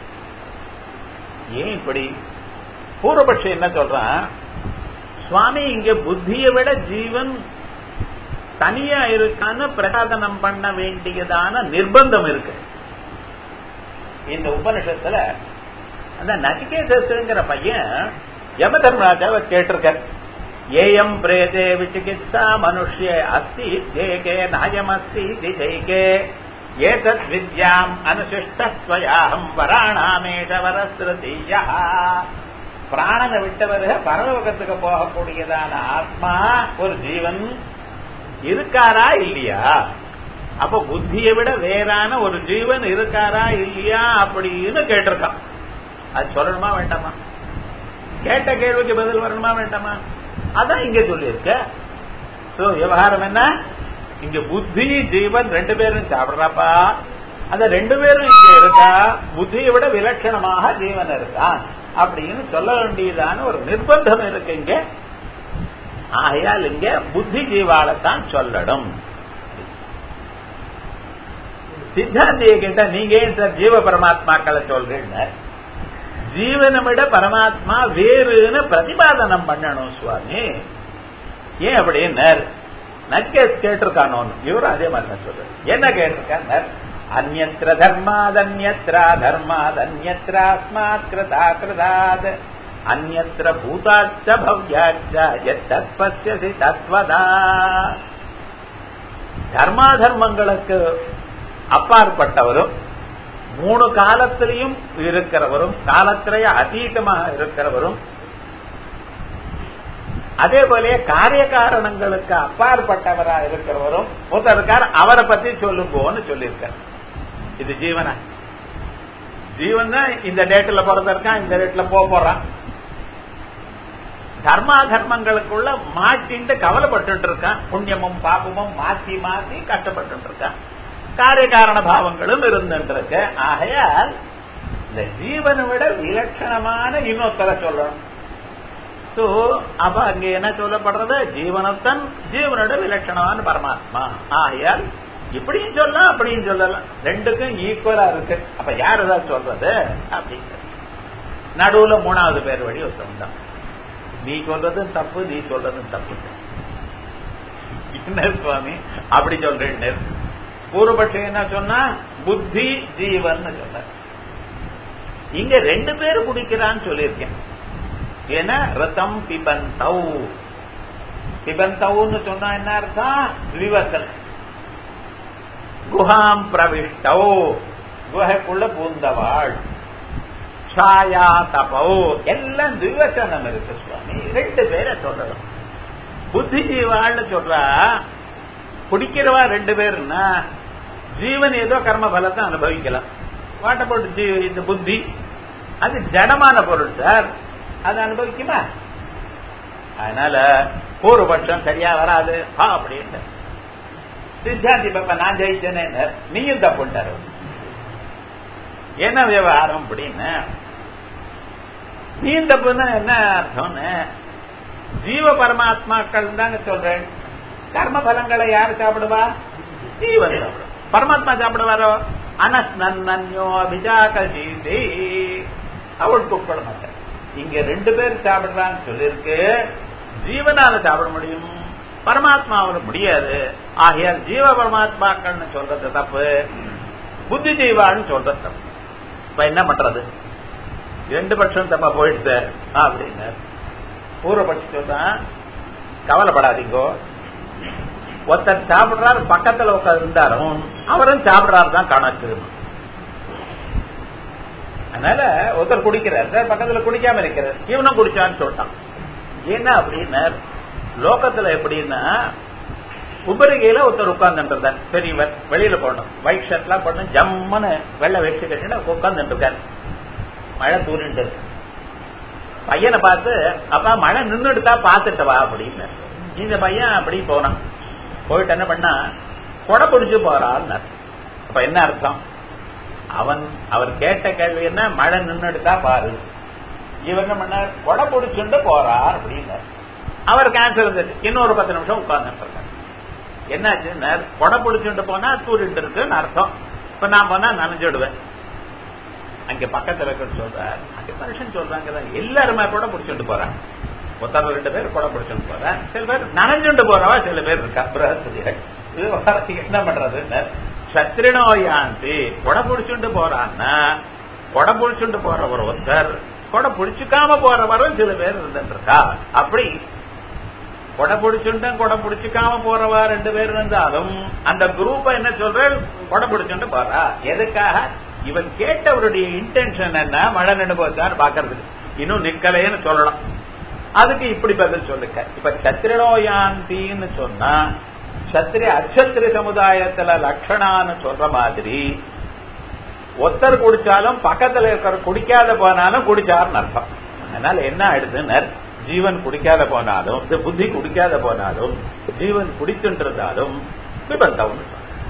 ஏன் இப்படி பூர்வபட்சி என்ன சொல்றான் சுவாமி இங்க புத்தியை விட ஜீவன் தனியா இருக்கான்னு பிரசாதனம் பண்ண வேண்டியதான நிர்பந்தம் இருக்கு இந்த உபனிஷத்துல அந்த நச்சிகேதங்கிற பையன் யம தர்மராஜாவை கேட்டிருக்க ஏயம் பிரேதே விசிகித்சா மனுஷ்ய அஸ்தி ஜேகே நாயமஸ்தி திஜைகே ஏதத் வித்யாம் அனுசிஷ்டஸ்வயாகம் வராணாமேஷ வரஸ்ருதியா பிராணனை விட்டவருக பரலோகத்துக்கு போகக்கூடியதான ஆத்மா ஒரு ஜீவன் இருக்காரா இல்லையா அப்ப புத்தியை விட வேறான ஒரு ஜீவன் இருக்காரா இல்லையா அப்படின்னு கேட்டிருக்கான் அது சொல்லணுமா வேண்டாமா கேட்ட கேள்விக்கு பதில் வரணுமா வேண்டாமா அதான் இங்க சொல்லியிருக்க சோ விவகாரம் என்ன இங்க புத்தி ஜீவன் ரெண்டு பேரும் சாப்பிடுறாப்பா அந்த ரெண்டு பேரும் இங்க இருக்கா புத்தியை விட விலட்சணமாக ஜீவன் இருக்கான் அப்படின்னு சொல்ல வேண்டியதான ஒரு நிர்பந்தம் இருக்கு இங்க ஆகையால் இங்க புத்தி ஜீவாலத்தான் சொல்லணும் சித்தாந்தியை கேட்டா நீங்க ஏன் சார் ஜீவ பரமாத்மாக்களை சொல்றீங்க ஜீவனை விட பரமாத்மா வேறுன்னு பிரதிபாதனம் பண்ணணும் சுவாமி ஏன் அப்படின்னார் நக்கேஸ் கேட்டிருக்கானோ இவரும் அதே மாதிரி தான் சொல்றாரு என்ன கேட்டிருக்கார் அந்நத்திர தர்மாதன்யத்ரா தர்மாதன்யத்ராஸ்மாத் கிருதா கிருதாத் அந்நத்திர பூதாச்ச பவ்யாச்ச எத்தத்பஸ்யசி தத்வதா தர்மாதர்மங்களுக்கு அப்பாற்பட்டவரும் மூணு காலத்திலையும் இருக்கிறவரும் காலத்திலேயே அதீதமாக இருக்கிறவரும் அதே போல காரிய காரணங்களுக்கு அப்பாற்பட்டவரா இருக்கிறவரும் ஒருத்தர் இருக்கார் அவரை பத்தி சொல்லுங்கோன்னு சொல்லியிருக்கார் இது ஜீவனா ஜீவன் தான் இந்த டேட்ல பிறந்திருக்கான் இந்த டேட்ல போக போறான் தர்மா தர்மங்களுக்குள்ள மாட்டின்ட்டு கவலைப்பட்டு இருக்கான் புண்ணியமும் பாபமும் மாத்தி மாத்தி கஷ்டப்பட்டு இருக்கான் காரிய காரண பாவங்களும் இருந்துருக்கு ஆகையால் இந்த ஜீவனை விட விலட்சணமான இன்னொருத்தரை சொல்லணும் சோ அப்ப அங்க என்ன சொல்லப்படுறது ஜீவனத்தன் ஜீவனோட விலட்சணமான பரமாத்மா ஆகையால் இப்படியும் சொல்லலாம் அப்படியும் சொல்லலாம் ரெண்டுக்கும் ஈக்குவலா இருக்கு அப்ப யார் ஏதாவது சொல்றது அப்படிங்கிறது நடுவுல மூணாவது பேர் வழி ஒருத்தம் தான் நீ சொல்றதும் தப்பு நீ சொல்றதும் தப்பு என்ன சுவாமி அப்படி சொல்றேன் பூர்வபட்சம் என்ன சொன்னா புத்தி ஜீவன் சொன்ன இங்க ரெண்டு பேர் குடிக்கிறான்னு சொல்லியிருக்கேன் ஏன்னா ரத்தம் பிபந்தௌ பிபந்தௌன்னு சொன்னா என்ன அர்த்தம் விவசல் குஹாம் பிரவிஷ்டௌ குகைக்குள்ள பூந்தவாள் சாயா தபோ எல்லாம் திவசனம் இருக்கு சுவாமி ரெண்டு பேரை சொல்லணும் புத்திஜீவாள்னு சொல்றா குடிக்கிறவா ரெண்டு பேருன்னா ஜீவன் ஏதோ கர்ம பலத்தை அனுபவிக்கலாம் வாட்ட போட்டு இந்த புத்தி அது ஜடமான பொருள் சார் அது அனுபவிக்குமா அதனால பூர்வபட்சம் சரியா வராது ஆ அப்படின்னு சித்தாந்தி பாப்பா நான் ஜெயிச்சேனே நீயும் தப்புட்டாரு என்ன விவகாரம் அப்படின்னு நீ தப்புன்னா என்ன அர்த்தம்னு ஜீவ பரமாத்மாக்கள் தாங்க சொல்றேன் கர்ம பலங்களை யார் சாப்பிடுவா ஜீவன் சாப்பிடும் பரமாத்மா சாப்பிடுவாரோ அனஸ்னன்யோ அபிஜாகீதி அவளுக்கு உட்பட மாட்டேன் இங்க ரெண்டு பேர் சாப்பிடுறான்னு சொல்லியிருக்கு ஜீவனால சாப்பிட முடியும் பரமாத்மாவில் முடியாது ஆகையால் ஜீவ பரமாத்மாக்கள்னு சொல்றது தப்பு புத்தி ஜீவான்னு சொல்றது தப்பு இப்ப என்ன பண்றது ரெண்டு பட்சம் தப்பா போயிடுச்சு அப்படின்னு பூர்வபட்சம் சொல்றான் கவலைப்படாதீங்கோ ஒருத்தர் சாப்பிடுறாரு பக்கத்துல உட்காந்து இருந்தாரும் அவரும் சாப்பிடுறாரு தான் கணக்கு அதனால ஒருத்தர் குடிக்கிறார் பக்கத்துல குடிக்காம இருக்கிறார் இவனும் குடிச்சான்னு சொல்லிட்டான் என்ன அப்படின்னா லோகத்துல எப்படின்னா உபரிகையில ஒருத்தர் உட்கார்ந்துட்டு பெரியவர் வெளியில போடணும் ஒயிட் ஷர்ட் எல்லாம் போடணும் ஜம்முன்னு வெள்ளை வெட்டி கட்டினா உட்கார்ந்துட்டு இருக்காரு மழை தூரிட்டு பையனை பார்த்து அப்பா மழை நின்றுடுத்தா பாத்துட்டு வா அப்படின்னு இந்த பையன் அப்படி போனான் போயிட்டு என்ன பண்ணா கொடை பிடிச்சு போறான்னு அப்ப என்ன அர்த்தம் அவன் அவர் கேட்ட கேள்வி என்ன மழை நின்றுடுத்தா பாரு இவன் என்ன பண்ணார் கொடை பிடிச்சுட்டு போறார் அப்படின்னு அவர் கேன்சல் இருந்துச்சு இன்னொரு பத்து நிமிஷம் உட்கார்ந்துட்டு இருக்காரு என்னாச்சு கொடை பிடிச்சுட்டு போனா தூரிட்டு இருக்குன்னு அர்த்தம் இப்ப நான் போனா நனைஞ்சிடுவேன் அங்க பக்கத்துல இருக்க சொல்றார் அங்க மனுஷன் சொல்றாங்க எல்லாருமே கூட பிடிச்சிட்டு போறாங்க ஒருத்தர் ரெண்டு பேர் கூட பிடிச்சிட்டு போறான் சில பேர் நனைஞ்சுட்டு போறவா சில பேர் இருக்கா பிரகஸ்பதிகள் இது என்ன பண்றது சத்திரினோயாந்தி கொடை பிடிச்சுட்டு போறான்னா கொடை பிடிச்சுட்டு போறவர் ஒருத்தர் கொடை பிடிச்சுக்காம போறவரும் சில பேர் இருந்துட்டு இருக்கா அப்படி கொடை பிடிச்சுட்டும் கொடை பிடிச்சுக்காம போறவா ரெண்டு பேர் இருந்தாலும் அந்த குரூப் என்ன சொல்ற கொடை பிடிச்சுட்டு போறா எதுக்காக இவன் கேட்டவருடைய இன்டென்ஷன் என்ன மழை நின்று போச்சான்னு பாக்குறதுக்கு இன்னும் நிக்கலைன்னு சொல்லலாம் அதுக்கு இப்படி பதில் சொல்லுங்க இப்ப சத்திரனோயாந்தின்னு சொன்னா சத்திரிய அச்சத்திரி சமுதாயத்துல லட்சணான்னு சொல்ற மாதிரி ஒருத்தர் குடிச்சாலும் பக்கத்துல இருக்கிற குடிக்காத போனாலும் குடிச்சாருன்னு அர்த்தம் அதனால என்ன ஆயிடுதுன்னு ஜீவன் குடிக்காத போனாலும் புத்தி குடிக்காத போனாலும் ஜீவன் குடிச்சுட்டு இருந்தாலும் விபந்தம்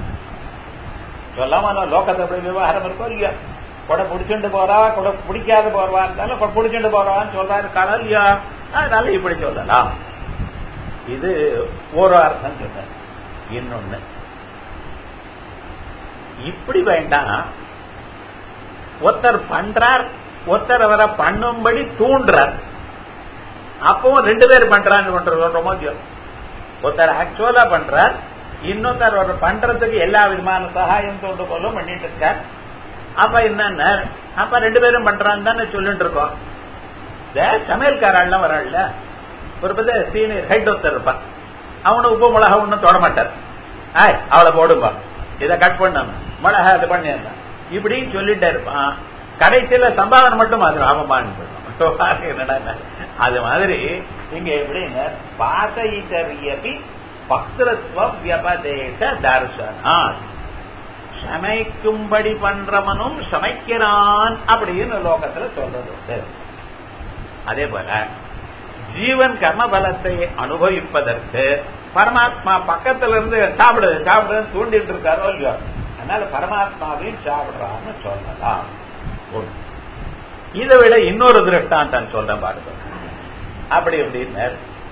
சொல்லாம லோகத்தை எப்படி விவகாரம் இருக்கோ இல்லையா கொடை பிடிச்சுட்டு போறா கொடை பிடிக்காத போறவா இருந்தாலும் கொடை பிடிச்சுட்டு போறவான்னு சொல்றாரு காலம் இல்லையா அதனால இப்படி சொல்லலாம் இது ஒரு அர்த்தம் சொன்ன இன்னொன்னு இப்படி வேண்டாம் ஒருத்தர் பண்றார் ஒருத்தர் அவரை பண்ணும்படி தூண்டுறார் அப்பவும் ரெண்டு பேர் பண்றான்னு பண்றது ரொம்ப ஒருத்தர் ஆக்சுவலா பண்றார் இன்னொருத்தர் அவர் பண்றதுக்கு எல்லா விதமான சகாயம் தோண்டு போலும் பண்ணிட்டு இருக்கார் அப்ப என்னன்னா அப்ப ரெண்டு பேரும் பண்றான்னு தானே சொல்லிட்டு இருக்கோம் சமையல்காரெல்லாம் வராள்ல ஒரு பத்த சீனியர் ஹெட் ஒருத்தர் இருப்பான் அவனு உப்பு மிளகா ஒன்னும் தொட மாட்டார் ஆய் அவளை போடும்பா இதை கட் பண்ண மிளகா இது பண்ணி இப்படின்னு சொல்லிட்டே இருப்பான் கடைசியில சம்பாதனை மட்டும் அது ஆபமான்னு என்னடா அது மாதிரி இங்க எப்படிங்க பாசைத்தரியபி பக்திரத்வ வியபதேச தர்சனா சமைக்கும்படி பண்றவனும் சமைக்கிறான் அப்படின்னு லோகத்துல சொல்றது அதே போல ஜீவன் கர்ம பலத்தை அனுபவிப்பதற்கு பரமாத்மா பக்கத்துல இருந்து சாப்பிடு சாப்பிடு தூண்டிட்டு இருக்காரோ இல்லையோ அதனால பரமாத்மாவையும் சாப்பிடுறான்னு சொல்லலாம் இதை விட இன்னொரு திருஷ்டாந்தான் சொல்றேன் பாருங்க அப்படி அப்படின்னு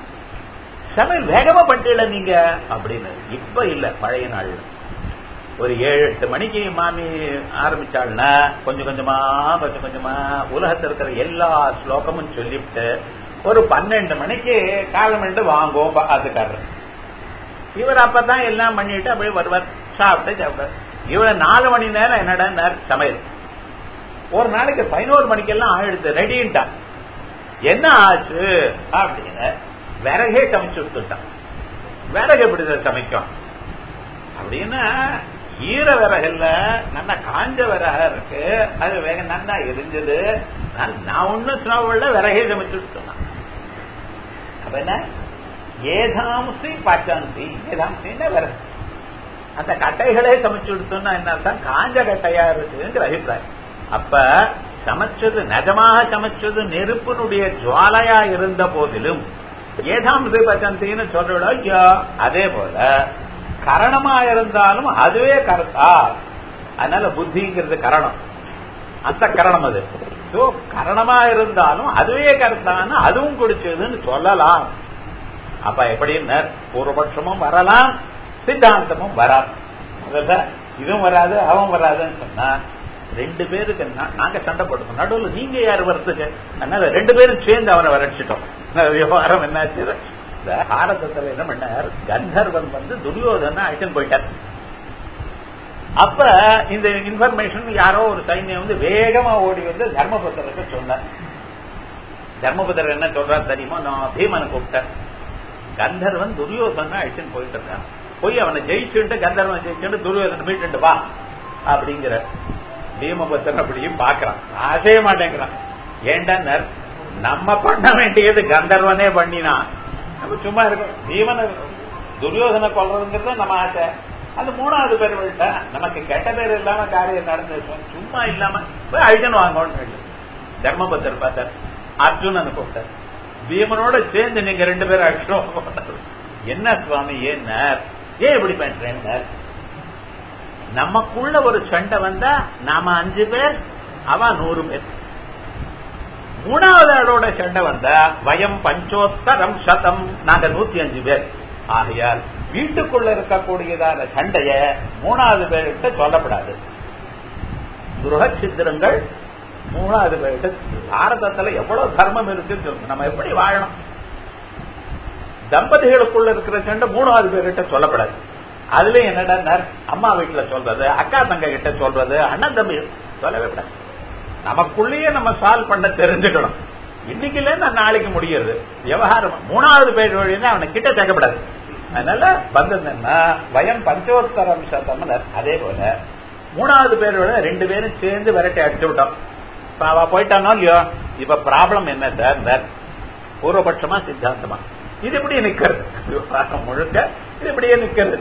சமையல் வேகமா பண்ணிட்டீல நீங்க அப்படின்னு இப்ப இல்ல பழைய நாள்ல ஒரு ஏழு எட்டு மணிக்கு மாமி ஆரம்பிச்சாள்னா கொஞ்சம் கொஞ்சமா கொஞ்சம் கொஞ்சமா உலகத்தில் இருக்கிற எல்லா ஸ்லோகமும் சொல்லிவிட்டு ஒரு பன்னெண்டு மணிக்கு காலம் ரெண்டு வாங்குவோம் பாத்துக்காரர் இவர் அப்பதான் எல்லாம் பண்ணிட்டு அப்படியே வருவார் சாப்பிட்டு சாப்பிட்டார் இவர் நாலு மணி நேரம் என்னடா சமையல் ஒரு நாளைக்கு பதினோரு மணிக்கெல்லாம் ஆயிடுது ரெடின்ட்டா என்ன ஆச்சு அப்படின்னு விறகே சமைச்சு கொடுத்துட்டான் விறகு எப்படி சமைக்கும் அப்படின்னா ஈர விறகுல நல்லா காஞ்ச விறகா இருக்கு அது வேக நல்லா எரிஞ்சது நான் ஒன்னும் ஸ்னோவில் விறகே சமைச்சு கொடுத்தேன் அப்ப என்ன ஏதாம்சி பாச்சாந்தி ஏதாம்சின்னா விறகு அந்த கட்டைகளே சமைச்சு கொடுத்தோம்னா என்ன அர்த்தம் காஞ்ச கட்டையா இருக்குங்கிற அபிப்பிராயம் அப்ப சமைச்சது நிஜமாக சமைச்சது நெருப்பினுடைய ஜுவாலையா இருந்த போதிலும் ஏதாம்சி பச்சந்தின்னு சொல்றோம் ஐயா அதே போல கரணமா இருந்தாலும் அதுவே கருத்தா அதனால புத்திங்கிறது கரணம் அந்த கரணம் அது சோ கரணமா இருந்தாலும் அதுவே கருத்தான்னு அதுவும் குடிச்சதுன்னு சொல்லலாம் அப்ப எப்படின்னு பூர்வபட்சமும் வரலாம் சித்தாந்தமும் வராது முதல்ல இதுவும் வராது அவன் வராதுன்னு சொன்னா ரெண்டு பேருக்கு நாங்க சண்டை போட்டுக்கோம் நடுவில் நீங்க யார் வர்றதுக்கு அதனால ரெண்டு பேரும் சேர்ந்து அவனை வரச்சிட்டோம் விவகாரம் என்னாச்சு இந்த பாரதத்துல என்ன பண்ணார் கந்தர்வன் வந்து துரியோதன அழைச்சுன்னு போயிட்டார் அப்ப இந்த இன்ஃபர்மேஷன் யாரோ ஒரு சைன்யம் வந்து வேகமா ஓடி வந்து தர்மபுத்தருக்கு சொன்னார் தர்மபுத்தர் என்ன சொல்றாரு தெரியுமா நான் பீமனை கூப்பிட்டேன் கந்தர்வன் துரியோதன அழைச்சுன்னு போயிட்டு இருக்கான் போய் அவனை ஜெயிச்சுட்டு கந்தர்வன் ஜெயிச்சுட்டு துரியோதனை மீட்டு வா அப்படிங்கிற பீமபுத்தன் அப்படியும் பாக்குறான் ஆசைய மாட்டேங்கிறான் ஏண்டா நம்ம பண்ண வேண்டியது கந்தர்வனே பண்ணினா நம்ம சும்மா இருக்கோம் பீமனை துரியோதனை கொள்றதுங்கிறது நம்ம ஆசை அது மூணாவது பேர் விட்ட நமக்கு கெட்ட பேர் இல்லாம காரியம் நடந்து சும்மா இல்லாம போய் அழிக்கணும் வாங்கன்னு தர்மபுத்தர் பார்த்தார் அர்ஜுனன் கூப்பிட்டார் பீமனோட சேர்ந்து நீங்க ரெண்டு பேரும் அழிக்கணும் என்ன சுவாமி ஏன் ஏன் இப்படி பண்றேன் நமக்குள்ள ஒரு சண்டை வந்தா நாம அஞ்சு பேர் அவ நூறு பேர் மூணாவது ஆளோட சண்டை வந்தா வயம் பஞ்சோத்தரம் சதம் நாங்க நூத்தி அஞ்சு பேர் ஆகையால் வீட்டுக்குள்ள இருக்கக்கூடியதான சண்டைய மூணாவது பேர்கிட்ட சொல்லப்படாது துருகச்சித்திரங்கள் மூணாவது பேர்கிட்ட பாரதத்துல எவ்வளவு தர்மம் இருக்குன்னு சொல்லுங்க நம்ம எப்படி வாழணும் தம்பதிகளுக்குள்ள இருக்கிற சண்டை மூணாவது பேர்கிட்ட சொல்லப்படாது அதுல என்னடா அம்மா வீட்டுல சொல்றது அக்கா தங்க கிட்ட சொல்றது அண்ணன் தம்பி சொல்லவே கூடாது நமக்குள்ளேயே நம்ம சால்வ் பண்ண தெரிஞ்சுக்கணும் இன்னைக்குல நாளைக்கு முடியாது விவகாரம் மூணாவது பேர் வழின்னா அவனை கிட்ட சேர்க்கப்படாது அதனால வந்ததுன்னா வயம் பஞ்சோத்தரம் சதம்னர் அதே போல மூணாவது பேரோட ரெண்டு பேரும் சேர்ந்து விரட்டி அடிச்சு விட்டோம் இப்ப அவ போயிட்டானோ இல்லையோ இப்ப ப்ராப்ளம் என்ன சார் பூர்வபட்சமா சித்தாந்தமா இது இப்படியே நிக்கிறது விவகாரம் முழுக்க இது இப்படியே நிக்கிறது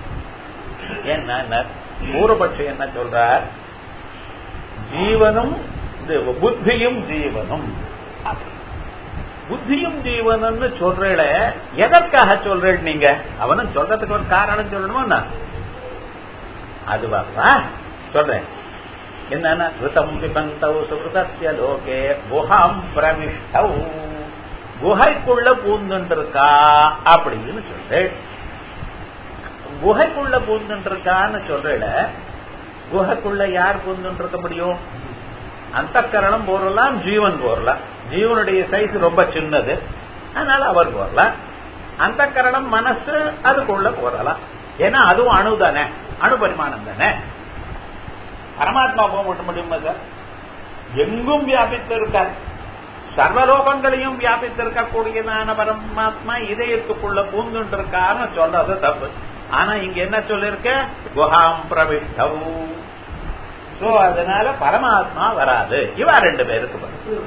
என்ன பூர்வபட்சம் என்ன சொல்றார் ஜீவனும் புத்தியும் ஜீவனும் புத்தியும் ஜீவனம்னு சொல்றேல எதற்காக சொல்றேன் நீங்க அவனும் சொல்றதுக்கு ஒரு காரணம் சொல்லணுமா அதுவாப்பா சொல்றேன் என்னன்னா ருதம் விபந்தௌ சுகிருதஸ்ய லோகே குஹாம் பிரவிஷ்டௌ குகைக்குள்ள பூந்துருக்கா அப்படின்னு சொல்றேன் குகைக்குள்ள பூந்துருக்கான்னு சொல்றேல குகைக்குள்ள யார் பூந்துட்டு இருக்க முடியும் அந்த கரணம் போறலாம் ஜீவன் போறலாம் ஜீவனுடைய சைஸ் ரொம்ப சின்னது அதனால அவர் போறலாம் அந்த கரணம் மனசு அதுக்குள்ள போறலாம் ஏன்னா அதுவும் அணு தானே அணு பரிமாணம் தானே பரமாத்மா போக மட்டும் முடியுமா சார் எங்கும் வியாபித்து இருக்கார் சர்வலோகங்களையும் வியாபித்திருக்கக்கூடியதான பரமாத்மா இதயத்துக்குள்ள பூந்துட்டு இருக்காருன்னு சொல்றது தப்பு ஆனா இங்க என்ன சொல்லிருக்க குஹாம் பிரவிஷ்டவு சோ அதனால பரமாத்மா வராது இவா ரெண்டு பேருக்கு வரும்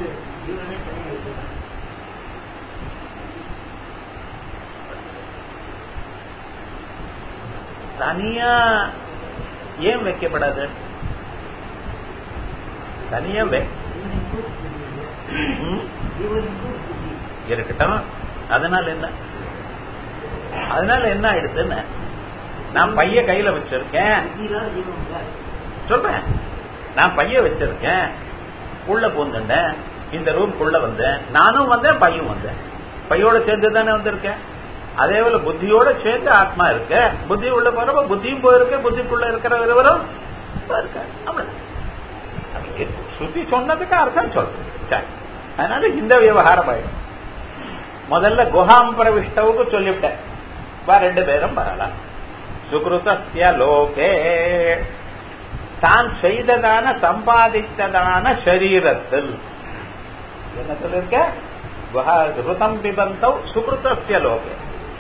தனியா ஏன் வைக்கப்படாது தனியா வை- ம்? இருக்கட்டும் அதனால என்ன அதனால என்ன ஆயிடுதுன்னு நான் பைய கையில வச்சிருக்கேன் சொல்றேன் நான் பைய வச்சிருக்கேன் உள்ள பூந்துட்டேன் இந்த ரூம்குள்ள வந்தேன் நானும் வந்தேன் பையும் வந்தேன் பையோட சேர்ந்து தானே வந்திருக்கேன் அதே போல புத்தியோட சேர்ந்து ஆத்மா இருக்கு புத்தி உள்ள போறப்ப புத்தியும் போயிருக்கு புத்திக்குள்ள இருக்கிற ஒருவரும் இருக்காரு அவ்வளவு அது ஸ்ருதி சொன்னதுக்கு அர்த்தம் சொல்றேன் சரி. அதனால இந்த விவகாரம் ஆயிடும் முதல்ல குஹாம் பிரவிஷ்டவுக்கு சொல்லிவிட்டேன் வா ரெண்டு பேரும் வரலாம் சுகிருதஸ்ய லோகே தான் செய்ததான சம்பாதித்ததான சரீரத்தில் என்ன சொல்லிருக்க ருதம் பிபந்தவ் சுகிருதஸ்ய லோகே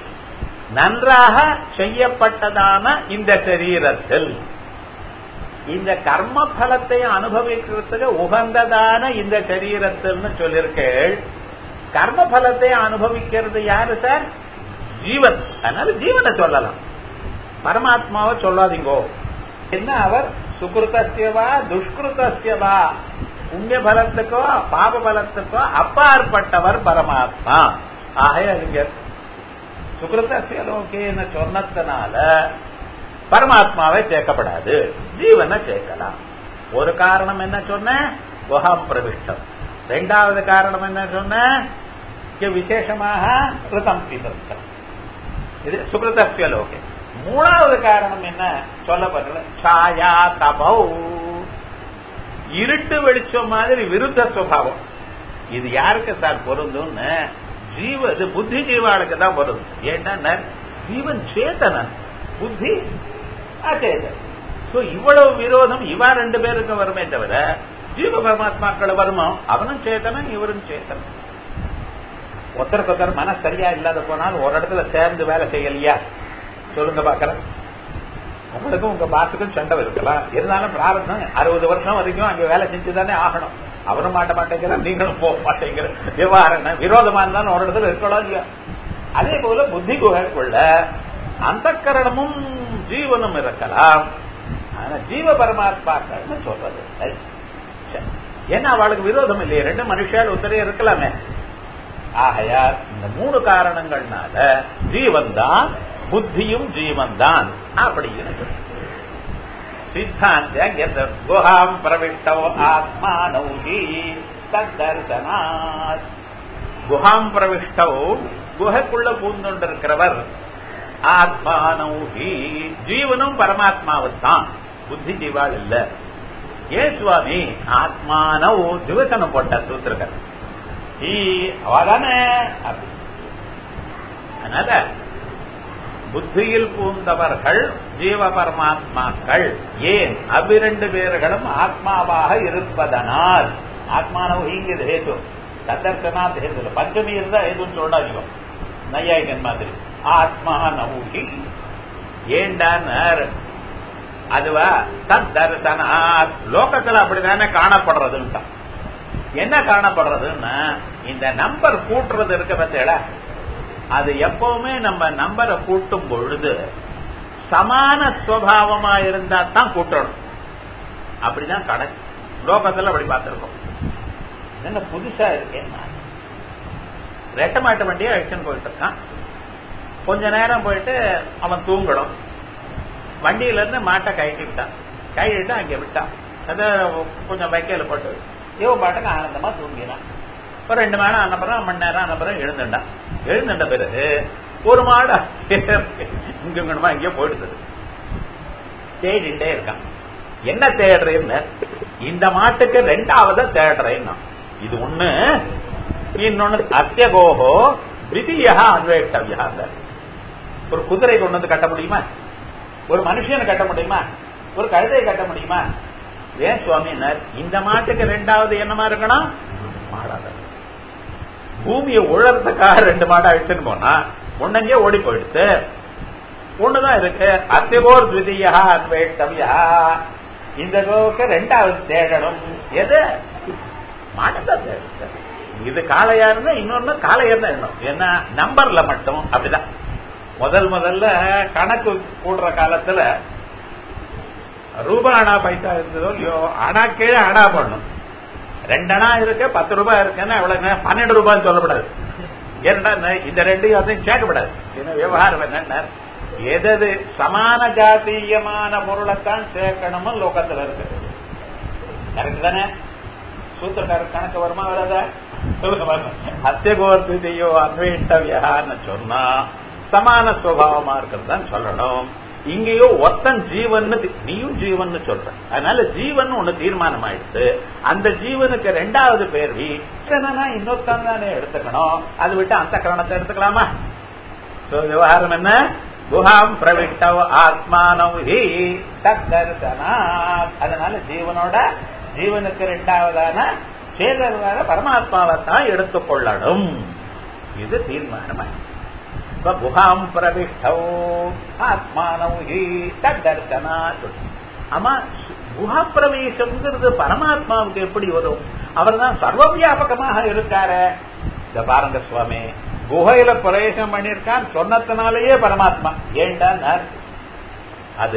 நன்றாக செய்யப்பட்டதான இந்த சரீரத்தில் இந்த கர்ம பலத்தை அனுபவிக்கிறதுக்கு உகந்ததான இந்த சரீரத்தில்னு சொல்லியிருக்கேள் கர்ம பலத்தை அனுபவிக்கிறது யாரு சார் ஜீவன் அதனால ஜீவனை சொல்லலாம் பரமாத்மாவை சொல்லாதீங்கோ என்ன அவர் சுகிருத்தசியவா துஷ்கிருத்தசியவா புண்ணிய பலத்துக்கோ பாப பலத்துக்கோ அப்பாற்பட்டவர் பரமாத்மா ஆகைய இங்க சுகிருத்தசிய லோகேன்னு சொன்னதுனால பரமாத்மாவை சேர்க்கப்படாது ஜீவனை சேர்க்கலாம் ஒரு காரணம் என்ன சொன்ன குஹாம் பிரவிஷ்டம் ரெண்டாவது காரணம் என்ன சொன்ன இங்க விசேஷமாக ரிதம் பிதர்த்தம் இது சுகிருதஸ்ய லோகே மூணாவது காரணம் என்ன சொல்லப்படுறது சாயா தபௌ இருட்டு வெளிச்சம் மாதிரி விருத்த சுபாவம் இது யாருக்கு சார் பொருந்தும்னு ஜீவ இது புத்தி ஜீவாளுக்கு தான் பொருந்தும் ஏன்னா ஜீவன் சேதனன் புத்தி அச்சேதன் சோ இவ்வளவு விரோதம் இவா ரெண்டு பேருக்கு வருமே தவிர ஜீவ பரமாத்மாக்கள் வருமோ அவனும் சேத்தனன் இவரும் சேத்தனன் ஒருத்தருக்கு ஒருத்தர் மன சரியா இல்லாத போனால் ஒரு இடத்துல சேர்ந்து வேலை செய்யலையா சொல்லுங்க பாக்கிறேன் உங்களுக்கும் உங்க பாசுக்கும் சண்டை இருக்கலாம் இருந்தாலும் பிராரத்தம் அறுபது வருஷம் வரைக்கும் அங்க வேலை செஞ்சுதானே ஆகணும் அவரும் மாட்ட மாட்டேங்கிற நீங்களும் போக மாட்டேங்கிற விவகாரம் விரோதமா இருந்தாலும் ஒரு இடத்துல இருக்கலாம் இல்லையா அதே போல புத்தி குகைக்குள்ள அந்த கரணமும் ஜீவனும் இருக்கலாம் ஆனா ஜீவ பரமாத்மாக்கள்னு சொல்றது சரி. சரி. ஏன்னா அவளுக்கு விரோதம் இல்லையே ரெண்டு மனுஷால் ஒருத்தரே இருக்கலாமே ஆகையால் இந்த மூணு காரணங்கள்னால ஜீவன் தான் புத்தியும் ஜீவன் தான் அப்படின்னு சொல்லு. சித்தாந்த குஹாம் பிரவிஷ்டோ ஆத்மானௌஹி தத்தர்சனாத் குஹாம் பிரவிஷ்டோ குகைக்குள்ள பூந்துண்டிருக்கிறவர் ஆத்மானௌஹி ஜீவனும் பரமாத்மாவும் தான் புத்தி ஜீவாள் இல்ல ஏன் சுவாமி ஆத்மானவ் திவசனம் போட்ட சூத்திரகர் அவதானே அப்படி. அதனால புத்தியில் பூந்தவர்கள் ஜீவ பரமாத்மாக்கள் ஏன் அவ்விரண்டு பேர்களும் ஆத்மாவாக இருப்பதனால் ஆத்மானவு இங்கு ஹேது தத்தர்சனாத் ஹேது பஞ்சமி இருந்தா ஹேதுன்னு சொல்லாதீங்க நையாயிகன் மாதிரி ஆத்மானவுகி ஏண்டார் அதுவா தத் தரிசனாத் லோகத்துல அப்படிதானே காணப்படுறதுன்ட்டான் என்ன காணப்படுறதுன்னா இந்த நம்பர் கூட்டுறது இருக்க பத்தியல அது எப்பவுமே நம்ம நம்பரை கூட்டும் பொழுது சமான சுவாவமா இருந்தா தான் கூட்டணும் அப்படிதான் கணக்கு லோகத்துல அப்படி பார்த்திருக்கோம் என்ன புதுசா இருக்கேன் ரெட்ட மாட்ட வண்டியை அழிச்சுன்னு போயிட்டு இருக்கான் கொஞ்ச நேரம் போயிட்டு அவன் தூங்கணும் வண்டியில இருந்து மாட்டை கழட்டி விட்டான் கழட்டிட்டு அங்க விட்டான் அதை கொஞ்சம் வைக்கையில போட்டு இவன் பாட்டுக்கு ஆனந்தமா தூங்கினான் ஒரு ரெண்டு மணி நேரம் அனுப்புறம் மணி நேரம் அனுப்புறம் எழுந்துட்டான் எழுந்துட்ட பிறகு ஒரு மாடு இங்க இங்கேயோ போயிடுது தேடிட்டே இருக்கான் என்ன தேடுறேன்னு இந்த மாட்டுக்கு ரெண்டாவது தேடுறேன் இது ஒண்ணு இன்னொன்னு அத்தியகோகோ திதியா அன்வேட்டவியா ஒரு குதிரை கொண்டு வந்து கட்ட முடியுமா ஒரு மனுஷனை கட்ட முடியுமா ஒரு கழுதையை கட்ட முடியுமா ஏன் சுவாமினர் இந்த மாட்டுக்கு ரெண்டாவது என்னமா இருக்கணும் மாடாத பூமியை உழறதுக்காக ரெண்டு மாடா எடுத்துன்னு போனா ஒன்னங்கே ஓடி போயிடுத்து ஒண்ணுதான் இருக்கு அத்தியகோர் திதியா அன்வேட்டவியா இந்த கோவுக்கு ரெண்டாவது தேடணும் எது மாட்டதான் தேடும் இது காளையா இருந்தா இன்னொன்னு காளையா தான் எண்ணம் ஏன்னா நம்பர்ல மட்டும் அப்படிதான் முதல் முதல்ல கணக்கு கூடுற காலத்துல ரூபா அணா பைசா இருந்ததோ இல்லையோ அணா கீழே அணா பண்ணும் ரெண்டு அணா இருக்கு பத்து ரூபாய் இருக்குன்னா எவ்வளவு பன்னெண்டு ரூபாய்னு சொல்லப்படாது ஏன்னா இந்த ரெண்டையும் அதையும் சேர்க்கப்படாது என்ன விவகாரம் என்னன்னா எதது சமான ஜாத்தீயமான பொருளைத்தான் சேர்க்கணும்னு லோகத்துல இருக்கு கரெக்ட் தானே சூத்திரக்கார கணக்கு வருமா வராதா அத்தியகோர்த்தியோ அன்வேட்டவியான்னு சொன்னா சமான சுவாவமா இருக்கிறது சொல்லணும் இங்கேயோ ஒத்தன் ஜீவன் நீயும் ஜீவன் சொல்ற அதனால ஜீவன் ஒண்ணு தீர்மானம் ஆயிடுச்சு அந்த ஜீவனுக்கு ரெண்டாவது பேர் வீட்டனா இன்னொருத்தன் தானே எடுத்துக்கணும் அது விட்டு அந்த கரணத்தை எடுத்துக்கலாமா விவகாரம் என்ன குஹாம் பிரவிட்டவ் ஆத்மானவ் ஹி தர்சனா அதனால ஜீவனோட ஜீவனுக்கு ரெண்டாவதான சேதனான பரமாத்மாவை தான் எடுத்துக்கொள்ளணும் இது தீர்மானம் குஹாம் பிரவிஷ்டவ் ஆத்மானவ் ஹி தர்சனா ஆமா குஹா பிரவேசம்ங்கிறது பரமாத்மாவுக்கு எப்படி வரும் அவர் தான் சர்வ வியாபகமாக இருக்காரு இந்த பாருங்க சுவாமி குகையில பிரவேசம் பண்ணிருக்கான் சொன்னதுனாலேயே பரமாத்மா ஏண்டா அது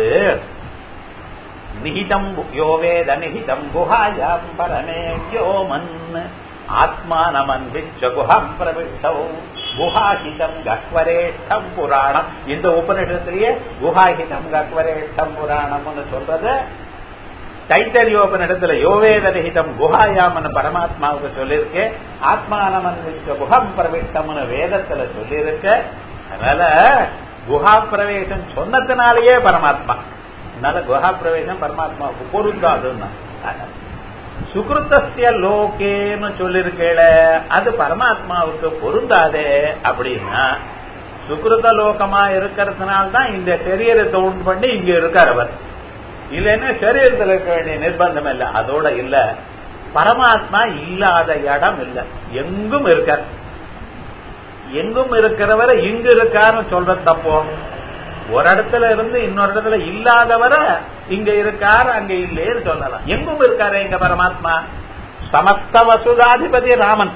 நிகிதம் யோவேத நிகிதம் குஹாயாம் பரமே யோமன் ஆத்மானமன் விச்ச குஹம் பிரவிஷ்டவ் குஹாஹிதம் கக்வரேஷ்டம் புராணம் இந்த உபநிஷத்திலேயே குஹாஹிதம் கக்வரேஷ்டம் புராணம்னு சொல்றது தைத்தரியோபனிடத்துல யோவேதரகிதம் குஹாயாமன் பரமாத்மாவுக்கு சொல்லியிருக்க ஆத்மானமன் விச்ச குஹம் பிரவிஷ்டம்னு வேதத்துல சொல்லியிருக்க அதனால குஹா பிரவேசம் சொன்னதுனாலேயே பரமாத்மா அதனால குஹா பிரவேசம் பரமாத்மாவுக்கு பொருந்தாதுன்னா சுகிருத்திய லோகேன்னு சொல்லிருக்கேள அது பரமாத்மாவுக்கு பொருந்தாதே அப்படின்னா சுகிருத லோகமா இருக்கிறதுனால்தான் இந்த சரீரத்தை உண்டு பண்ணி இங்க இருக்கார் அவர் இல்லைன்னா சரீரத்தில் இருக்க வேண்டிய நிர்பந்தம் இல்லை அதோட இல்ல பரமாத்மா இல்லாத இடம் இல்ல எங்கும் இருக்கார் எங்கும் இருக்கிறவரை இங்கு இருக்காருன்னு சொல்றது தப்போ ஒரு இடத்துல இருந்து இன்னொரு இடத்துல இல்லாதவரை இங்க இருக்காரு அங்க இல்லைன்னு சொல்லலாம் எங்கும் இருக்காரு எங்க பரமாத்மா சமஸ்த வசுதாதிபதி ராமன்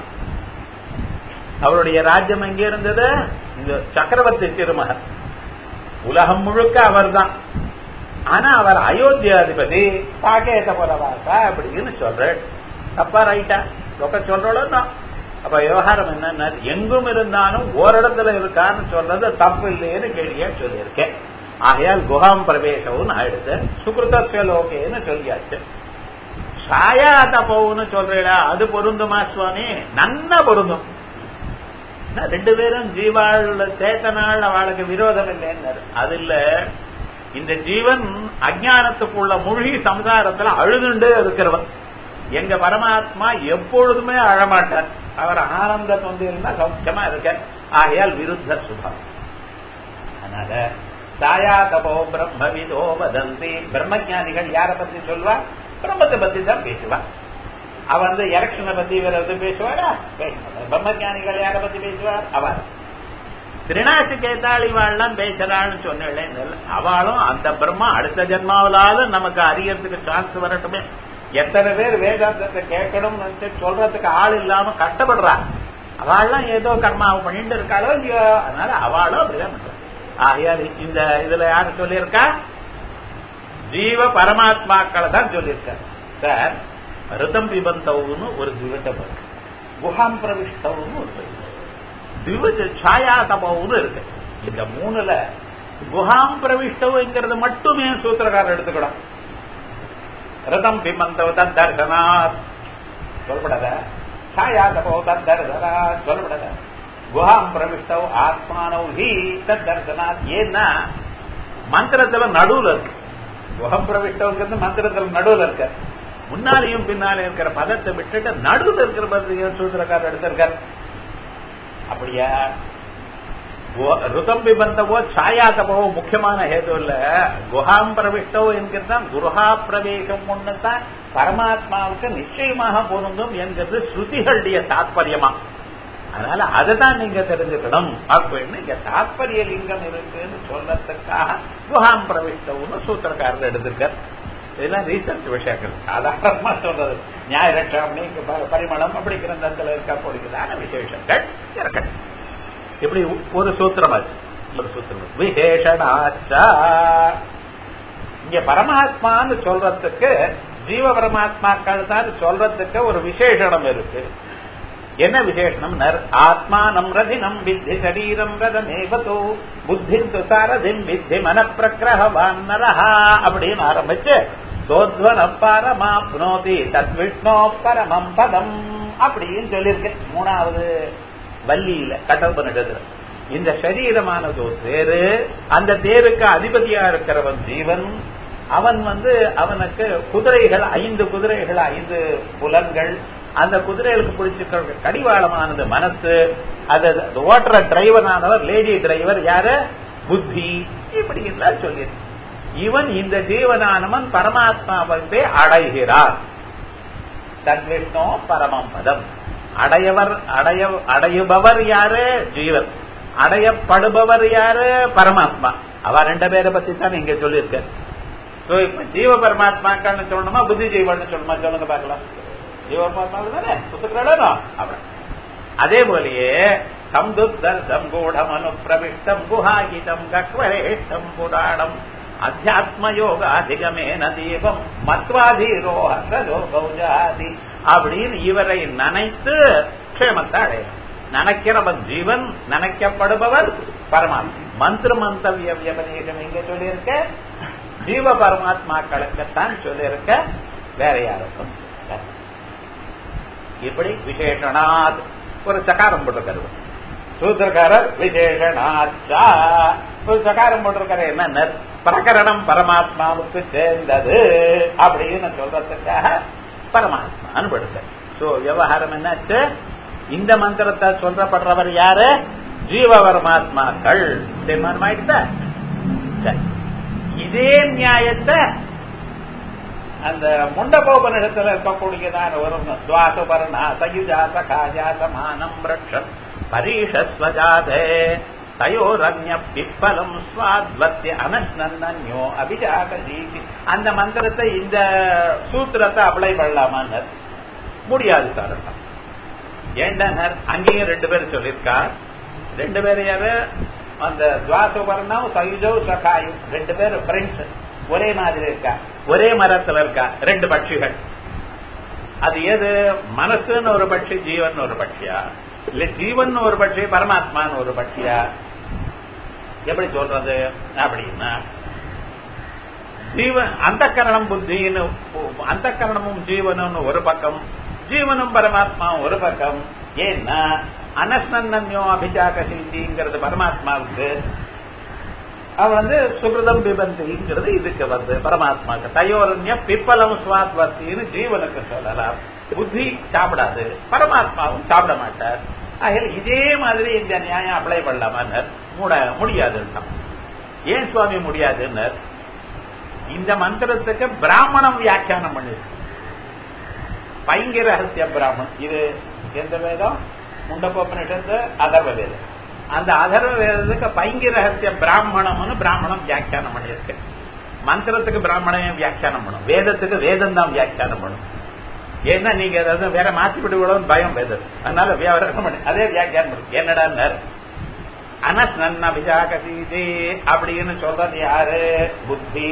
அவருடைய ராஜ்யம் எங்க இருந்தது இந்த சக்கரவர்த்தி திருமகன் உலகம் முழுக்க அவர் தான் ஆனா அவர் அயோத்தியாதிபதி பாக்கேத போலவாசா அப்படின்னு சொல்ற தப்பா ரைட்டா ரொம்ப சொல்றோம் அப்ப விவகாரம் என்ன எங்கும் இருந்தாலும் ஓரிடத்துல இருக்கான்னு சொல்றது தப்பு இல்லைன்னு கேள்வியா சொல்லியிருக்கேன் ஆகையால் குஹாம் பிரவேசம்னு ஆயிடுது சுகிருத்திய லோகேன்னு சொல்லியாச்சு சாயா தப்பவுன்னு சொல்றீடா அது பொருந்துமா சுவாமி நன்னா பொருந்தும் ரெண்டு பேரும் ஜீவாள் சேத்தனாள் அவளுக்கு விரோதம் இல்லைன்னு அது இல்ல இந்த ஜீவன் அஜானத்துக்குள்ள மூழ்கி சமுதாயத்துல அழுதுண்டே இருக்கிறவன் எங்க பரமாத்மா எப்பொழுதுமே அழமாட்டார் அவர் ஆனந்த தொந்திருந்தா சௌக்கியமா இருக்க ஆகையால் விருத்த சுபம் அதனால சாயா தபோ பிரம்மவிதோ வதந்தி பிரம்மஜானிகள் யார பத்தி சொல்வா பிரம்மத்தை பத்தி தான் பேசுவா அவ வந்து எலெக்ஷனை பத்தி வேற எதுவும் பேசுவாரா பிரம்மஜானிகள் யார பத்தி பேசுவார் அவர் திருநாட்டு கேட்டாள் இவாள்லாம் பேசுறாள்னு சொன்னேன் அவளும் அந்த பிரம்மா அடுத்த ஜென்மாவிலாவது நமக்கு அறியறதுக்கு சான்ஸ் வரட்டுமே எத்தனை பேர் வேதாந்தத்தை கேட்கணும்னு சொல்றதுக்கு ஆள் இல்லாம கஷ்டப்படுறா அவள்லாம் ஏதோ கர்மாவை பண்ணிட்டு இருக்காளோ இல்லையோ அதனால அவளும் அப்படிதான் பண்றா ஆகையால் இந்த இதுல யாரு சொல்லியிருக்கா ஜீவ பரமாத்மாக்களை தான் சொல்லியிருக்காரு சார் ரிதம் பிபந்தவுன்னு ஒரு திவிட்டம் இருக்கு குஹாம் பிரவிஷ்டவுன்னு ஒரு திவிஜ சாயா தபவுன்னு இருக்கு இந்த மூணுல குஹாம் பிரவிஷ்டவுங்கிறது மட்டுமே சூத்திரக்காரர் எடுத்துக்கணும் ரதம் பிமந்தவ தர்சனாத் சொல்லப்படாத சாயா தபோ தர்சனாத் சொல்லப்படாத குஹாம் பிரவிஷ்டவ் ஆத்மானவ் ஹி தர்சனாத் ஏன்னா மந்திரத்துல நடுவுல இருக்கு குஹம் பிரவிஷ்டங்கிறது மந்திரத்தில் நடுவில் இருக்க முன்னாலேயும் பின்னாலே இருக்கிற பதத்தை விட்டுட்டு நடுவில் இருக்கிற பதத்தை சூத்திரக்காரர் எடுத்திருக்கார் அப்படியா ருதம் பிபந்தவோ சாயா தபவோ முக்கியமான ஹேது இல்ல குஹாம் பிரவிஷ்டோ என்கிறதான் குருஹா பிரவேசம் ஒண்ணுதான் பரமாத்மாவுக்கு நிச்சயமாக பொருந்தும் என்கிறது ஸ்ருதிகளுடைய தாற்பயமா அதனால அதை தான் நீங்க தெரிஞ்சுக்கணும் அப்படின்னு இங்க தாற்பரிய லிங்கம் இருக்குன்னு சொல்றதுக்காக குஹாம் பிரவிஷ்டவுன்னு சூத்திரக்காரர் எடுத்திருக்கார் இதெல்லாம் ரீசர்ச் விஷயங்கள் சாதாரணமா சொல்றது நியாயரட்சம் பரிமளம் அப்படி கிரந்தத்தில் இருக்கக்கூடியதான விசேஷங்கள் இருக்கட்டும் இப்படி ஒரு சூத்திரம் ஆச்சு ஒரு சூத்திரம் விசேஷனாச்சா இங்க பரமாத்மான்னு சொல்றதுக்கு ஜீவ பரமாத்மாக்கள் தான் சொல்றதுக்கு ஒரு விசேஷனம் இருக்கு என்ன விசேஷனம் நர் ஆத்மானம் ரதினம் வித்தி சரீரம் ரதமேவதோ புத்திம் துசாரதிம் வித்தி மன பிரகிரகவான் நரஹா அப்படின்னு ஆரம்பிச்சு சோத்வன பரமாப்னோதி தத் விஷ்ணோ பரமம் பதம் அப்படின்னு சொல்லியிருக்கேன் மூணாவது வள்ளியில கட்டோபனிடத்துல இந்த சரீரமானது தேரு அந்த தேருக்கு அதிபதியா இருக்கிறவன் ஜீவன் அவன் வந்து அவனுக்கு குதிரைகள் ஐந்து குதிரைகள் ஐந்து புலன்கள் அந்த குதிரைகளுக்கு பிடிச்சிருக்கிற கடிவாளமானது மனசு அது ஓட்டுற டிரைவரானவர் லேடி டிரைவர் யாரு புத்தி இப்படி எல்லாம் சொல்லியிருக்கு இவன் இந்த ஜீவனானவன் பரமாத்மாவை அடைகிறார் தன்விஷ்ணோ பரமம் பதம் அடையவர் அடைய அடையுபவர் யாரு ஜீவன் அடையப்படுபவர் யாரு பரமாத்மா அவ ரெண்டு பேரை பத்தி தான் இங்க சொல்லியிருக்க சோ இப்ப ஜீவ பரமாத்மாக்கான்னு சொல்லணுமா புத்தி ஜீவன் சொல்லணுமா சொல்லுங்க பாக்கலாம் ஜீவ பரமாத்மா தானே புத்துக்கிறாடோ அப்படி அதே போலயே சம்துத்தர் சங்கூடம் அனுப்பிரவிஷ்டம் குஹாகிதம் கக்வரேஷ்டம் புராணம் அத்தியாத்ம யோகாதிகமேன தீபம் மத்வாதீரோ ஹசோ கௌஜாதி அப்படின்னு இவரை நினைத்து க்ஷேமத்தை அடையலாம் நினைக்கிறவன் ஜீவன் நினைக்கப்படுபவர் பரமாத்மா மந்திர மந்தவிய வியபதேசம் எங்க சொல்லியிருக்க ஜீவ பரமாத்மாக்களுக்குத்தான் சொல்லியிருக்க வேற யாருக்கும் இப்படி விசேஷனாத் ஒரு சகாரம் போட்டிருக்காரு சூத்திரக்காரர் விசேஷனாச்சா ஒரு சகாரம் போட்டிருக்காரு என்ன பிரகரணம் பரமாத்மாவுக்கு சேர்ந்தது அப்படின்னு சொல்றதுக்காக பரமாத்மான்னு படுத்த சோ விவகாரம் என்னாச்சு இந்த மந்திரத்தை சொல்லப்படுறவர் யாரு ஜீவ பரமாத்மாக்கள் தீர்மானமாயிடுச்சா இதே நியாயத்தை அந்த முண்டகோபனிடத்துல இருக்கக்கூடியதான ஒரு துவாசுபர்ணா சயுஜா சகாஜா சமானம் ரக்ஷன் பரீஷஸ்வஜாதே தயோரண்ய பிப்பலம் ஸ்வாத்வத்திய அனஸ்னன்யோ அபிஜாகதீதி அந்த மந்திரத்தை இந்த சூத்திரத்தை அப்ளை பண்ணலாமான்னு முடியாது சார் ஏண்டனர் அங்கேயும் ரெண்டு பேர் சொல்லியிருக்கா ரெண்டு பேர் யாரு அந்த துவாசுபர்ணம் சயுஜோ சகாயும் ரெண்டு பேர் ஃப்ரெண்ட்ஸ் ஒரே மாதிரி இருக்கா ஒரே மரத்துல இருக்கா ரெண்டு பட்சிகள் அது எது மனசுன்னு ஒரு பட்சி ஜீவன் ஒரு பட்சியா இல்ல ஜீவன் ஒரு பட்சி பரமாத்மான்னு ஒரு பட்சியா எப்படி சொல்றது அப்படின்னா ஜீவன் அந்த கரணம் புத்தின்னு அந்த கரணமும் ஜீவனும் ஒரு பக்கம் ஜீவனும் பரமாத்மாவும் ஒரு பக்கம் ஏன்னா அனஸ்னன்யோ அபிஜாக சிந்திங்கிறது பரமாத்மாவுக்கு அவன் வந்து சுகிருதம் பிபந்திங்கிறது இதுக்கு வந்து பரமாத்மாவுக்கு தயோரண்ய பிப்பலம் சுவாத்வத்தின்னு ஜீவனுக்கு சொல்லலாம் புத்தி சாப்பிடாது பரமாத்மாவும் சாப்பிட மாட்டார் ஆகையால் இதே மாதிரி இந்த நியாயம் அப்ளை பண்ணலாமான்னு மூட முடியாதுன்னா ஏன் சுவாமி முடியாதுன்னு இந்த மந்திரத்துக்கு பிராமணம் வியாக்கியானம் பண்ணிருக்கு பைங்க ரகசிய பிராமணன் இது எந்த வேதம் முண்டகோபனிஷத்து அதர்வ வேதம் அந்த அதர்வ வேதத்துக்கு பைங்க ரகசிய பிராமணம்னு பிராமணம் வியாக்கியானம் பண்ணியிருக்கு மந்திரத்துக்கு பிராமணம் வியாக்கியானம் பண்ணும் வேதத்துக்கு வேதம் தான் வியாக்கியானம் பண்ணும் ஏன்னா நீங்க ஏதாவது வேற மாத்தி விடுவோம் பயம் வேதம் அதனால வியாபாரம் பண்ணி அதே வியாக்கியானம் பண்ணும் என்னடா அனஸ் நன்ன விஜாகதீதே அப்படின்னு சொல்றது யாரு புத்தி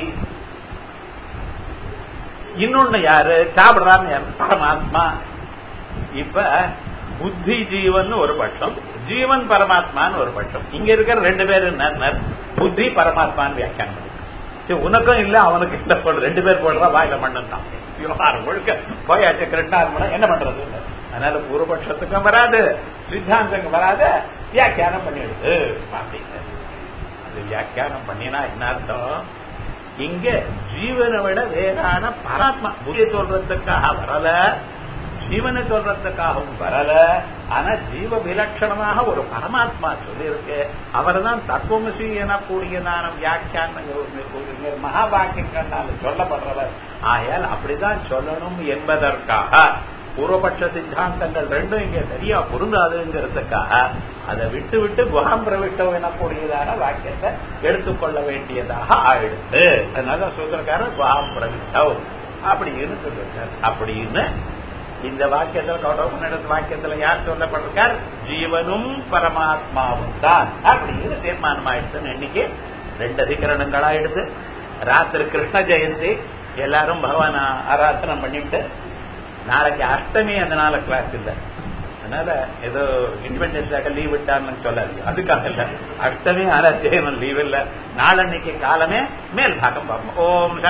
இன்னொன்னு யாரு சாப்பிடுறான்னு யாரு பரமாத்மா இப்ப புத்தி ஜீவன் ஒரு பட்சம் ஜீவன் பரமாத்மான்னு ஒரு பட்சம் இங்க இருக்கிற ரெண்டு பேரும் புத்தி பரமாத்மான்னு வியாக்கியானம் பண்ணி உனக்கும் இல்ல அவனுக்கு இல்ல போடு ரெண்டு பேர் போடுறா வாயில மண்ணன் தான் விவகாரம் முழுக்க போயாச்சு ரெண்டாயிரம் மணி என்ன பண்றது அதனால பூர்வபட்சத்துக்கும் வராது சித்தாந்தங்க வராது வியாக்கியானம் பண்ணிடுது அது வியாக்கியானம் பண்ணினா என்ன அர்த்தம் இங்க ஜீவனை விட வேறான பரமாத்மா புதிய சொல்றதுக்காக வரல ஜீவனை சொல்றதுக்காகவும் வரல ஆனா ஜீவ விலட்சணமாக ஒரு பரமாத்மா சொல்லியிருக்கு அவர் தான் தத்துவமசி எனக்கூடியதான வியாக்கியான மகா வாக்கியங்களால சொல்லப்படுறவர் ஆயால் அப்படிதான் சொல்லணும் என்பதற்காக பூர்வபட்ச சித்தாந்தங்கள் ரெண்டும் இங்க சரியா பொருந்தாதுங்கிறதுக்காக அதை விட்டு விட்டு குஹம் பிரவிட்டோம் எனக்கூடியதான வாக்கியத்தை எடுத்துக்கொள்ள வேண்டியதாக ஆயிடுது அதனால சூத்திரக்காரர் குஹாம் பிரவிட்டவ் அப்படின்னு சொல்லிருக்காரு அப்படின்னு இந்த வாக்கியத்துல கௌரவ வாக்கியத்துல யார் சொல்லப்பட்டிருக்கார் ஜீவனும் பரமாத்மாவும் தான் அப்படின்னு தீர்மானம் ஆயிடுச்சுன்னு இன்னைக்கு ரெண்டு அதிகரணங்கள் ஆயிடுது ராத்திரி கிருஷ்ண ஜெயந்தி எல்லாரும் பகவான் ஆராதனம் பண்ணிட்டு நாளைக்கு அஷ்டமி அதனால கிளாஸ் இல்லை அதனால ஏதோ இண்டிபெண்டன்ஸ் டேக்க லீவ் விட்டார்னு சொல்லாது அதுக்காக இல்ல அஷ்டமி ஆராத்தியம் லீவ் இல்ல நாளன்னைக்கு காலமே மேல் பாகம் பார்ப்போம் ஓம்